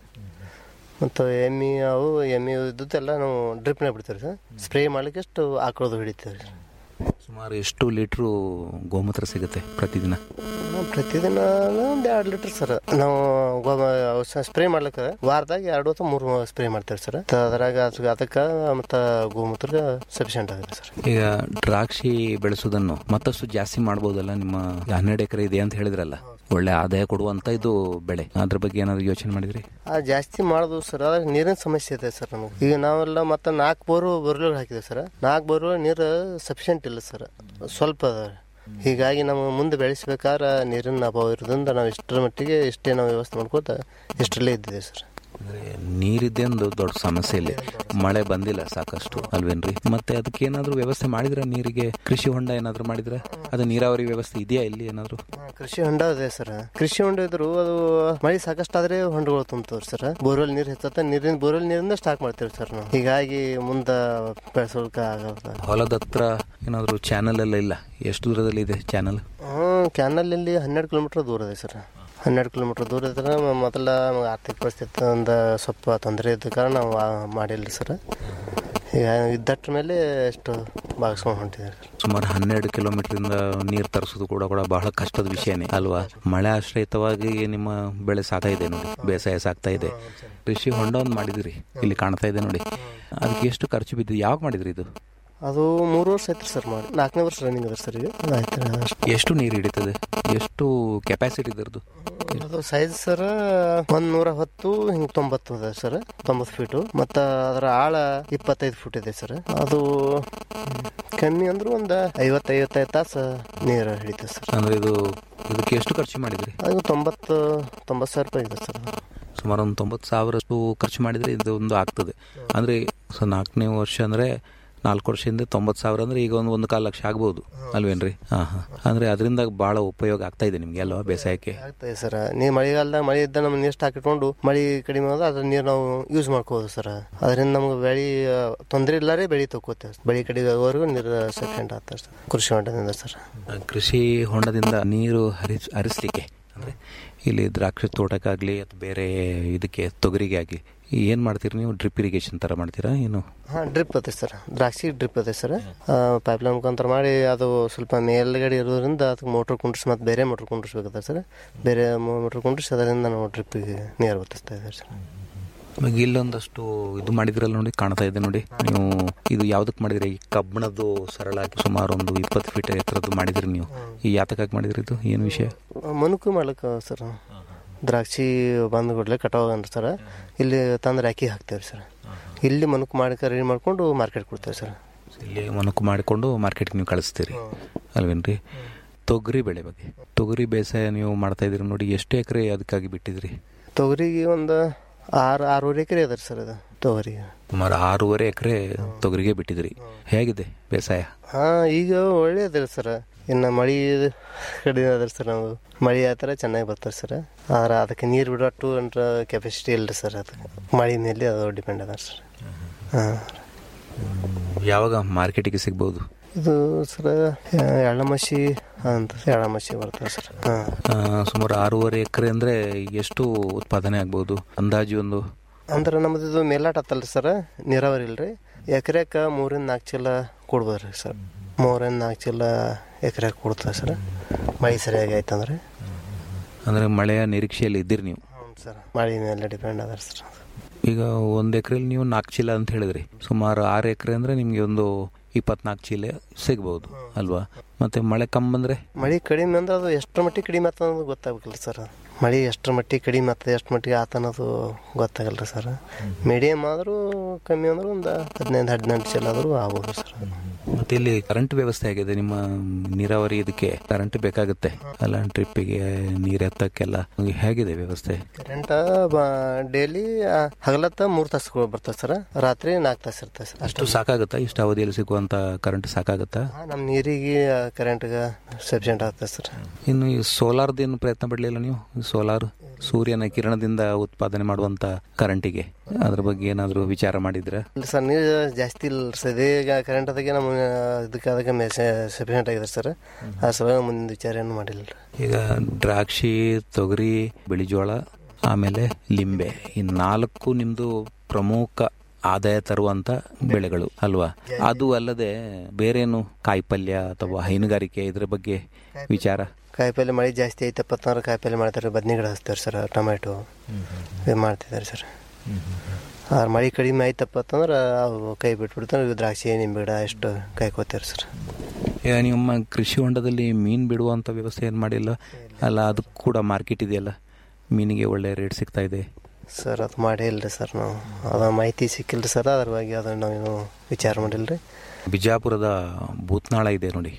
ಮತ್ತು ಎಮ್ಮೆ ಅವು ಎಮ್ಮೆ ಇದ್ದದ್ದೆಲ್ಲ ನಾವು ಡ್ರಿಪ್ನಾಗ ಬಿಡ್ತೀವಿ ಸರ್ ಸ್ಪ್ರೇ ಮಾಡ್ಲಿಕ್ಕೆ ಎಷ್ಟು ಆಕಳದು ಹಿಡಿತೀವಿ ರೀ ಸುಮಾರು ಎಷ್ಟು ಲೀಟ್ರು ಗೋಮೂತ್ರ ಸಿಗುತ್ತೆ ಪ್ರತಿದಿನ ನಾವು ಪ್ರತಿದಿನ ಒಂದು ಎರಡು ಲೀಟರ್ ಸರ್ ನಾವು ಸ್ಪ್ರೇ ಮಾಡ್ಲಿಕ್ಕೆ ವಾರದಾಗ ಎರಡು ಅಥವಾ ಮೂರು ಸ್ಪ್ರೇ ಮಾಡ್ತೇವೆ ಸರ್ ತ- ಅದ್ರಾಗ ಅದ್- ಅದಕ್ಕೆ ಮತ್ತು ಗೋಮೂತ್ರ ಸಫಿಷಿಯಂಟ್ ಆಗುತ್ತೆ ಸರ್ ಈಗ ದ್ರಾಕ್ಷಿ ಬೆಳೆಸೋದನ್ನು ಮತ್ತಷ್ಟು ಜಾಸ್ತಿ ಮಾಡ್ಬೋದಲ್ಲ ನಿಮ್ಮ ಹನ್ನೆರಡು ಎಕರೆ ಇದೆ ಅಂತ ಹೇಳಿದ್ರಲ್ಲ ಒಳ್ಳೆ ಆದಾಯ ಕೊಡುವಂತ ಇದು ಬೆಳೆ ಅದ್ರ ಬಗ್ಗೆ ಏನಾದ್ರು ಯೋಚನೆ ಮಾಡಿದ್ರಿ ಆ ಜಾಸ್ತಿ ಮಾಡೋದು ಸರ್ ಅದಾಗ ನೀರಿನ ಸಮಸ್ಯೆ ಇದೆ ಸರ್ ನಮಗೆ ಈಗ ನಾವೆಲ್ಲ ಮತ್ತೆ ನಾಲ್ಕು ಬೋರು ಬೋರ್ಗಳು ಹಾಕಿದೆ ಸರ್ ನಾಲ್ಕು ಬೋರು ನೀರು ಸಫಿಷಿಯೆಂಟ್ ಇಲ್ಲ ಸರ್ ಸ್ವಲ್ಪ ಅದ ಹೀಗಾಗಿ ನಮ್ಮ ಮುಂದೆ ಬೆಳೆಸ್ಬೇಕಾದ್ರೆ ನೀರಿನ ಅಭಾವ ಇರೋದ್ರಿಂದ ನಾವು ಇಷ್ಟರ ಮಟ್ಟಿಗೆ ಇಷ್ಟೇ ನಾವು ವ್ಯವಸ್ಥೆ ಮಾಡ್ಕೋತ ಇಷ್ಟರಲ್ಲೇ ಇದ್ದಿದೆ ಸರ್ ನೀರಿದ್ದೇ ಒಂದು ದೊಡ್ಡ ಸಮಸ್ಯೆ ಇಲ್ಲಿ ಮಳೆ ಬಂದಿಲ್ಲ ಸಾಕಷ್ಟು ಅಲ್ವೇನ್ರಿ ಮತ್ತೆ ಅದಕ್ಕೆ ಏನಾದ್ರು ವ್ಯವಸ್ಥೆ ಮಾಡಿದ್ರ ನೀರಿಗೆ ಕೃಷಿ ಹೊಂಡ ಏನಾದ್ರು ಮಾಡಿದ್ರ ಅದು ನೀರಾವರಿ ವ್ಯವಸ್ಥೆ ಇದೆಯಾ ಇಲ್ಲಿ ಏನಾದ್ರು ಕೃಷಿ ಹೊಂಡ ಇದೆ ಸರ್ ಕೃಷಿ ಹೊಂಡ ಇದ್ರು ಅದು ಮಳೆ ಸಾಕಷ್ಟಾದ್ರೆ ಹೊಂಡಗಳು ತುಂಬ್ತವ್ರಿ ಸರ್ ಬೋರ್ವೆಲ್ ನೀರು ಹೆಚ್ಚತ್ತ ನೀರಿನ ಬೋರ್ವೆಲ್ ನೀರಿಂದ ಸ್ಟಾಕ್ ಮಾಡ್ತೇವೆ ಸರ್ ನಾವು ಹೀಗಾಗಿ ಮುಂದೆ ಬೆಳೆಸೋದಕ್ಕೆ ಆಗಲ್ಲ ಹೊಲದ ಹತ್ರ ಏನಾದ್ರು ಚಾನಲ್ ಎಲ್ಲ ಇಲ್ಲ ಎಷ್ಟು ದೂರದಲ್ಲಿ ಇದೆ ಚಾನಲ್ ಹ್ಞೂ ಕ್ಯಾನಲಲ್ಲಿ ಹನ್ನೆರಡು ಕಿಲೋಮೀಟರ್ ದೂರ ಇದೆ ಸರ್ ಹನ್ನೆರಡು ಕಿಲೋಮೀಟರ್ ದೂರ ಇದ್ರೆ ಮೊದಲ ನಮ್ಗೆ ಆರ್ಥಿಕ ಪರಿಸ್ಥಿತಿ ಒಂದು ಸ್ವಲ್ಪ ತೊಂದರೆ ಇದ್ದ ಕಾರಣ ನಾವು ಆ ಮಾಡಿಲ್ಲ ಸರ್ ಈಗ ಇದ್ದಟ್ಟ ಮೇಲೆ ಎಷ್ಟು ಭಾಗಿಸ್ಕೊಂಡು ಹೊಂಟಿದ್ದಾರೆ ಸರ್ ಸುಮಾರು ಹನ್ನೆರಡು ಕಿಲೋಮೀಟರ್ ಇಂದ ನೀರು ತರಿಸೋದು ಕೂಡ ಕೂಡ ಬಹಳ ಕಷ್ಟದ ವಿಷಯನೇ ಅಲ್ವಾ ಮಳೆ ಆಶ್ರಯಿತವಾಗಿ ನಿಮ್ಮ ಬೆಳೆ ಸಾಗ್ತಾ ಇದೆ ನೋಡಿ ಬೇಸಾಯ ಸಾಗ್ತಾ ಇದೆ ಕೃಷಿ ಹೊಂಡ ಒಂದು ಮಾಡಿದಿರಿ ಇಲ್ಲಿ ಕಾಣ್ತಾ ಇದೆ ನೋಡಿ ಅದಕ್ಕೆ ಎಷ್ಟು ಖರ್ಚು ಬಿದ್ದಿದೆ ಯಾವಾಗ ಮಾಡಿದ್ರಿ ಇದು ಅದು ಮೂರು ವರ್ಷ ಆಯ್ತು ಸರ್ ಮಾಡಿ ನಾಲ್ಕನೇ ವರ್ಷ ರನ್ನಿಂಗ್ ಅದ ಸರ್ ಈಗ ಆಯ್ತು ಅಷ್ಟು ಎಷ್ಟು ನೀರು ಹಿಡಿತದೆ ಎಷ್ಟು ಕೆಪಾಸಿಟಿ ಇದರದು ಅದು ಸೈಜ್ ಸರ್ ಒಂದ್ ನೂರ ಹತ್ತು ಹಿಂಗ್ ತೊಂಬತ್ತು ಅದ ಸರ್ ತೊಂಬತ್ತು ಫೀಟು ಮತ್ತ ಅದರ ಆಳ ಇಪ್ಪತ್ತೈದು ಫೀಟ್ ಇದೆ ಸರ್ ಅದು ಕಮ್ಮಿ ಅಂದ್ರೂ ಒಂದ್ ಐವತ್ತು ಐವತ್ತೈದು ತಾಸು ನೀರು ಹಿಡಿತದೆ ಸರ್ ಅಂದ್ರೆ ಇದು ಇದಕ್ಕೆ ಎಷ್ಟು ಖರ್ಚು ಮಾಡಿದ್ರಿ ಅದು ತೊಂಬತ್ತು ತೊಂಬತ್ತು ಸಾವಿರ ರೂಪಾಯಿ ಇದೆ ಸರ್ ಸುಮಾರು ಒಂದು ತೊಂಬತ್ತು ಸಾವಿರಷ್ಟು ಖರ್ಚು ಮಾಡಿದ್ರೆ ಇದು ಒಂದು ಆಗ್ತದೆ ಅಂದ್ರೆ ಸೊ ನಾಲ್ಕನೇ ವರ್ಷ ಅಂದ್ರೆ ನಾಲ್ಕು ವರ್ಷದಿಂದ ತೊಂಬತ್ತು ಸಾವಿರ ಅಂದ್ರೆ ಈಗ ಒಂದು ಒಂದು ಕಾಲು ಲಕ್ಷ ಆಗ್ಬೋದು ಅಲ್ವೇನ್ರಿ ಹಾ ಹಾ ಅಂದ್ರೆ ಅದರಿಂದ ಬಹಳ ಉಪಯೋಗ ಆಗ್ತಾ ಇದೆ ನಿಮ್ಗೆ ಅಲ್ವಾ ಬೇಸಾಯಕ್ಕೆ ಆಗ್ತದೆ ಸರ್ ನೀರು ಮಳೆಗಾಲದಾಗ ಮಳೆ ಇದ್ದ ನಮ್ಮ ನೀರು ಸ್ಟಾಕ್ ಇಟ್ಕೊಂಡು ಮಳೆ ಕಡಿಮೆ ಆದ್ರೆ ಅದ್ರ ನೀರು ನಾವು ಯೂಸ್ ಮಾಡ್ಕೋಬೋದು ಸರ್ ಅದರಿಂದ ನಮ್ಗೆ ಬೆಳೆ ತೊಂದರೆ ಇಲ್ಲಾರೆ ಬೆಳೆ ತಗೋತೇವೆ ಬೆಳೆ ಕಡೆಗೆ ಆಗೋವರೆಗೂ ನೀರು ಸೆಕೆಂಡ್ ಆಗ್ತದೆ ಸರ್ ಕೃಷಿ ಹೊಂಡದಿಂದ ಸರ್ ಕೃಷಿ ಹೊಂಡದಿಂದ ನೀರು ಹರಿಸ್ ಹರಿಸ್ಲಿಕ್ಕೆ ಅಂದ್ರೆ ಇಲ್ಲಿ ದ್ರಾಕ್ಷಿ ತೋಟಕ್ಕಾಗ್ಲಿ ಅಥವಾ ಬೇರೆ ಇದಕ್ಕೆ ತೊಗರಿಗೆ ಆಗಲಿ ಏನ್ ಮಾಡ್ತೀರಿ ನೀವು ಡ್ರಿಪ್ ಇರಿಗೇಷನ್ ತರ ಮಾಡ್ತೀರಾ ಏನು ಹಾಂ ಡ್ರಿಪ್ ಅದೇ ಸರ್ ದ್ರಾಕ್ಷಿ ಡ್ರಿಪ್ ಅದೇ ಸರ್ ಪೈಪ್ಲೈನ್ ಮುಖಾಂತರ ಮಾಡಿ ಅದು ಸ್ವಲ್ಪ ಮೇಲ್ಗಡೆ ಇರೋದ್ರಿಂದ ಅದಕ್ಕೆ ಮೋಟ್ರ್ ಕುಂಡ್ರಿಸಿ ಮತ್ತು ಬೇರೆ ಮೋಟ್ರ್ ಕುಂಡ್ರಿಸ್ಬೇಕಾಗ್ತದೆ ಸರ್ ಬೇರೆ ಮೋಟ್ರ್ ಕುಂಡ್ರಿಸಿ ಅದರಿಂದ ನಾವು ಡ್ರಿಪ್ಪಿಗೆ ನೀರು ಒತ್ತಿಸ್ತಾ ಇದ್ದೀವಿ ಸರ್ ಇವಾಗ ಇಲ್ಲೊಂದಷ್ಟು ಇದು ಮಾಡಿದ್ರಲ್ಲ ನೋಡಿ ಕಾಣ್ತಾ ಇದೆ ನೋಡಿ ನೀವು ಇದು ಯಾವ್ದಕ್ ಮಾಡಿದ್ರಿ ಈ ಕಬ್ಬಣದ್ದು ಸರಳಾಗಿ ಸುಮಾರು ಒಂದು ಇಪ್ಪತ್ತು ಫೀಟ್ ಎತ್ತರದ್ದು ಮಾಡಿದ್ರಿ ನೀವು ಈ ಯಾತಕ್ಕಾಗಿ ಮಾಡಿದ್ರಿ ಇದು ಏನು ವಿಷಯ ಮನುಕು ಮಾಡ್ಲಿಕ್ಕೆ ಸರ್ ದ್ರಾಕ್ಷಿ ಬಂದು ಕೂಡಲೇ ಕಟಾವ್ ಅಂದ್ರೆ ಸರ್ ಇಲ್ಲಿ ತಂದು ರಾಕಿ ಹಾಕ್ತೇವೆ ಸರ್ ಇಲ್ಲಿ ಮನುಕು ಮಾಡಿ ರೆಡಿ ಮಾಡ್ಕೊಂಡು ಮಾರ್ಕೆಟ್ ಕೊಡ್ತೇವೆ ಸರ್ ಇಲ್ಲಿ ಮನುಕು ಮಾಡಿಕೊಂಡು ಮಾರ್ಕೆಟ್ಗೆ ನೀವು ಕಳಿಸ್ತೀರಿ ಅಲ್ವೇನ್ರಿ ತೊಗರಿ ಬೆಳೆ ಬಗ್ಗೆ ತೊಗರಿ ಬೇಸಾಯ ನೀವು ಮಾಡ್ತಾ ಇದ್ದೀರಿ ನೋಡಿ ಎಷ್ಟು ಎಕರೆ ಅದಕ್ಕಾಗಿ ಬಿಟ್ಟಿದ್ರಿ ತೊಗರಿಗೆ ಒಂದು ಆರು ಆರೂವರೆ ಎಕರೆ ಅದ ಸರ್ ಅದು ತೊಗರಿಗೆ ಸುಮಾರು ಆರೂವರೆ ಎಕರೆ ತೊಗರಿಗೆ ಬಿಟ್ಟಿದ್ರಿ ಹೇಗಿದೆ ಬೇಸಾಯ ಹಾಂ ಈಗ ಒಳ್ಳೆ ಅದ ಸರ್ ಇನ್ನು ಮಳೆ ಕಡಿಮೆ ಅದ ಸರ್ ನಾವು ಮಳೆ ಆ ಥರ ಚೆನ್ನಾಗಿ ಬರ್ತದೆ ಸರ್ ಆದ್ರೆ ಅದಕ್ಕೆ ನೀರು ಬಿಡೋಟ್ಟು ಅಂದ್ರೆ ಕೆಪಾಸಿಟಿ ಇಲ್ಲ ಸರ್ ಅದು ಮಳೆ ಮೇಲೆ ಅದು ಡಿಪೆಂಡ್ ಅದ ಸರ್ ಹಾಂ ಯಾವಾಗ ಮಾರ್ಕೆಟಿಗೆ ಸಿಗ್ಬೋದು ಇದು ಸರ್ ಎಳ್ಳಮಸಿ ಅಂತ ಎಳ್ಳಮಸಿ ಬರ್ತದೆ ಸರ್ ಹಾಂ ಆ, ಸುಮಾರು ಆರೂವರೆ ಎಕರೆ ಅಂದ್ರೆ ಎಷ್ಟು ಉತ್ಪಾದನೆ ಆಗ್ಬೋದು ಅಂದಾಜು ಒಂದು ಅಂದ್ರೆ ನಮ್ದು ಇದು ಮೇಲಾಟ ಹತ್ತಲ್ಲ ಸರ್ ನೀರಾವರಿ ಇಲ್ರಿ ಎಕರೆಕ ಮೂರಿಂದ ನಾಲ್ಕು ಚೀಲ ಕೊಡ್ಬೋದು ರೀ ಸರ್ ಮೂರಿಂದ ನಾಲ್ಕು ಚೀಲ ಎಕರೆ ಕೊಡ್ತದೆ ಸರ್ ಮಳೆ ಸರಿಯಾಗಿ ಆಯ್ತಂದ್ರೆ ಅಂದ್ರೆ ಮಳೆಯ ನಿರೀಕ್ಷೆಯಲ್ಲಿ ಇದ್ದೀರಿ ನೀವು ಹ್ಞೂ ಸರ್ ಮಳೆ ಮೇಲೆ ಡಿಪೆಂಡ್ ಅದ ಸರ್ ಈಗ ಒಂದ್ ಎಕರೆಲಿ ನೀವು ನಾಲ್ಕು ಚೀಲ ಅಂತ ಹೇಳಿದ್ರಿ ಸುಮಾರು ಆರು ಎಕರೆ ಅಂದ್ರೆ ನಿಮ್ಗೆ ಒಂದು ಇಪ್ಪತ್ನಾಲ್ಕು ಚೀಲ ಸಿಗ್ಬೋದು ಅಲ್ವಾ ಮತ್ತೆ ಮಳೆ ಕಮ್ಮಿ ಬಂದ್ರೆ ಮಳೆ ಕಡಿಮೆ ಅಂದ್ರೆ ಅದು ಎಷ್ಟರ ಮಟ್ಟಿಗೆ ಕಡಿಮೆ ಆತ ಅನ್ನೋದು ಗೊತ್ತಾಗಬೇಕಲ್ಲ ಸರ್ ಮಳೆ ಎಷ್ಟರ ಮಟ್ಟಿಗೆ ಕಡಿಮೆ ಆಗ್ತದೆ ಎಷ್ಟು ಮಟ್ಟಿಗೆ ಆತ ಅನ್ನೋದು ಗೊತ್ತಾಗಲ್ಲ ರೀ ಸರ್ ಮೀಡಿಯಮ್ ಆದರೂ ಕಮ್ಮಿ ಅಂದ್ರೆ ಒಂದು ಹದಿನೈದು ಹದಿನೆಂಟು ಚೀಲ ಆದರೂ ಆಗ್ಬೋದು ಸರ್ ಮತ್ತೆ ಇಲ್ಲಿ ಕರೆಂಟ್ ವ್ಯವಸ್ಥೆ ಆಗಿದೆ ನಿಮ್ಮ ನೀರಾವರಿ ಇದಕ್ಕೆ ಕರೆಂಟ್ ಬೇಕಾಗುತ್ತೆ ಅಲ್ಲ ಟ್ರಿಪ್ಪಿಗೆ ನೀರ್ ಎತ್ತಕ್ಕೆಲ್ಲ ಹೇಗಿದೆ ವ್ಯವಸ್ಥೆ ಕರೆಂಟ್ ಡೈಲಿ ಹಗಲತ್ತ ಮೂರು ತಾಸು ಬರ್ತದೆ ಸರ್ ರಾತ್ರಿ ನಾಲ್ಕು ತಾಸು ಇರ್ತದೆ ಸರ್ ಅಷ್ಟು ಸಾಕಾಗುತ್ತಾ ಇಷ್ಟು ಅವಧಿಯಲ್ಲಿ ಸಿಗುವಂತ ಕರೆಂಟ್ ಸಾಕಾಗುತ್ತಾ ನಮ್ಮ ನೀರಿಗೆ ಕರೆಂಟ್ಗೆ ಸಫಿಷಿಯೆಂಟ್ ಆಗ್ತದೆ ಸರ್ ಇನ್ನು ಈ ಸೋಲಾರ್ದು ಏನು ಪ್ರಯತ್ನ ಪಡಲಿಲ್ಲ ನೀವು ಸೋಲಾರ್ ಸೂರ್ಯನ ಕಿರಣದಿಂದ ಉತ್ಪಾದನೆ ಮಾಡುವಂತ ಕರೆಂಟಿಗೆ ಅದ್ರ ಬಗ್ಗೆ ಏನಾದರೂ ವಿಚಾರ ಮಾಡಿದ್ರ ಇಲ್ಲ ಸರ್ ನೀರು ಜಾಸ್ತಿ ಇಲ್ಲ ಸರ್ ಈಗ ಕರೆಂಟ್ ಅದಾಗೆ ನಮ್ಮ ಇದಕ್ಕೆ ಅದಕ್ಕೆ ಸಫಿಷಿಯೆಂಟ್ ಆಗಿದೆ ಸರ್ ಆ ಸಲ ಮುಂದಿನ ವಿಚಾರ ಏನು ಮಾಡಿಲ್ಲ ರೀ ಈಗ ದ್ರಾಕ್ಷಿ ತೊಗರಿ ಬಿಳಿಜೋಳ ಆಮೇಲೆ ಲಿಂಬೆ ಈ ನಾಲ್ಕು ನಿಮ್ದು ಪ್ರಮುಖ ಆದಾಯ ತರುವಂತ ಬೆಳೆಗಳು ಅಲ್ವಾ ಅದು ಅಲ್ಲದೆ ಬೇರೇನು ಕಾಯಿಪಲ್ಯ ಅಥವಾ ಹೈನುಗಾರಿಕೆ ಇದ್ರ ಬಗ್ಗೆ ವಿಚಾರ ಕಾಯಿಪಲ್ಲೆ ಮಳೆ ಜಾಸ್ತಿ ಐತಪ್ಪ ಅಂತಂದ್ರೆ ಕಾಯಿಪಲ್ಲೆ ಮಾಡ್ತಾರೆ ಬದ್ನಿ ಗಿಡ ಹಚ್ತಾರೆ ಸರ್ ಟೊಮೆಟೊ ಇದು ಮಾಡ್ತಿದ್ದಾರೆ ಸರ್ ಆ ಮಳೆ ಕಡಿಮೆ ಆಯ್ತಪ್ಪ ಅಂತಂದ್ರೆ ಅವು ಕೈ ಬಿಟ್ಬಿಡ್ತಾರೆ ಇವು ದ್ರಾಕ್ಷಿ ನಿಂಬೆ ಗಿಡ ಎಷ್ಟು ಕಾಯ್ಕೋತಾರೆ ಸರ್ ಈಗ ನಿಮ್ಮ ಕೃಷಿ ಹೊಂಡದಲ್ಲಿ ಮೀನು ಬಿಡುವಂಥ ವ್ಯವಸ್ಥೆ ಏನು ಮಾಡಿಲ್ಲ ಅಲ್ಲ ಅದಕ್ಕೆ ಕೂಡ ಮಾರ್ಕೆಟ್ ಇದೆಯಲ್ಲ ಮೀನಿಗೆ ಒಳ್ಳೆ ರೇಟ್ ಸಿಗ್ತಾ ಇದೆ ಸರ್ ಅದು ಮಾಡೇ ಇಲ್ರಿ ಸರ್ ನಾವು ಅದ ಮಾಹಿತಿ ಸಿಕ್ಕಿಲ್ರಿ ಸರ್ ಅದ್ರ ಬಗ್ಗೆ ಅದನ್ನ ನಾವೇನು ವಿಚಾರ ಮಾಡಿಲ್ರಿ ಬಿಜಾಪುರದ ಭೂತ್ನಾಳ ಇದೆ ನೋಡಿ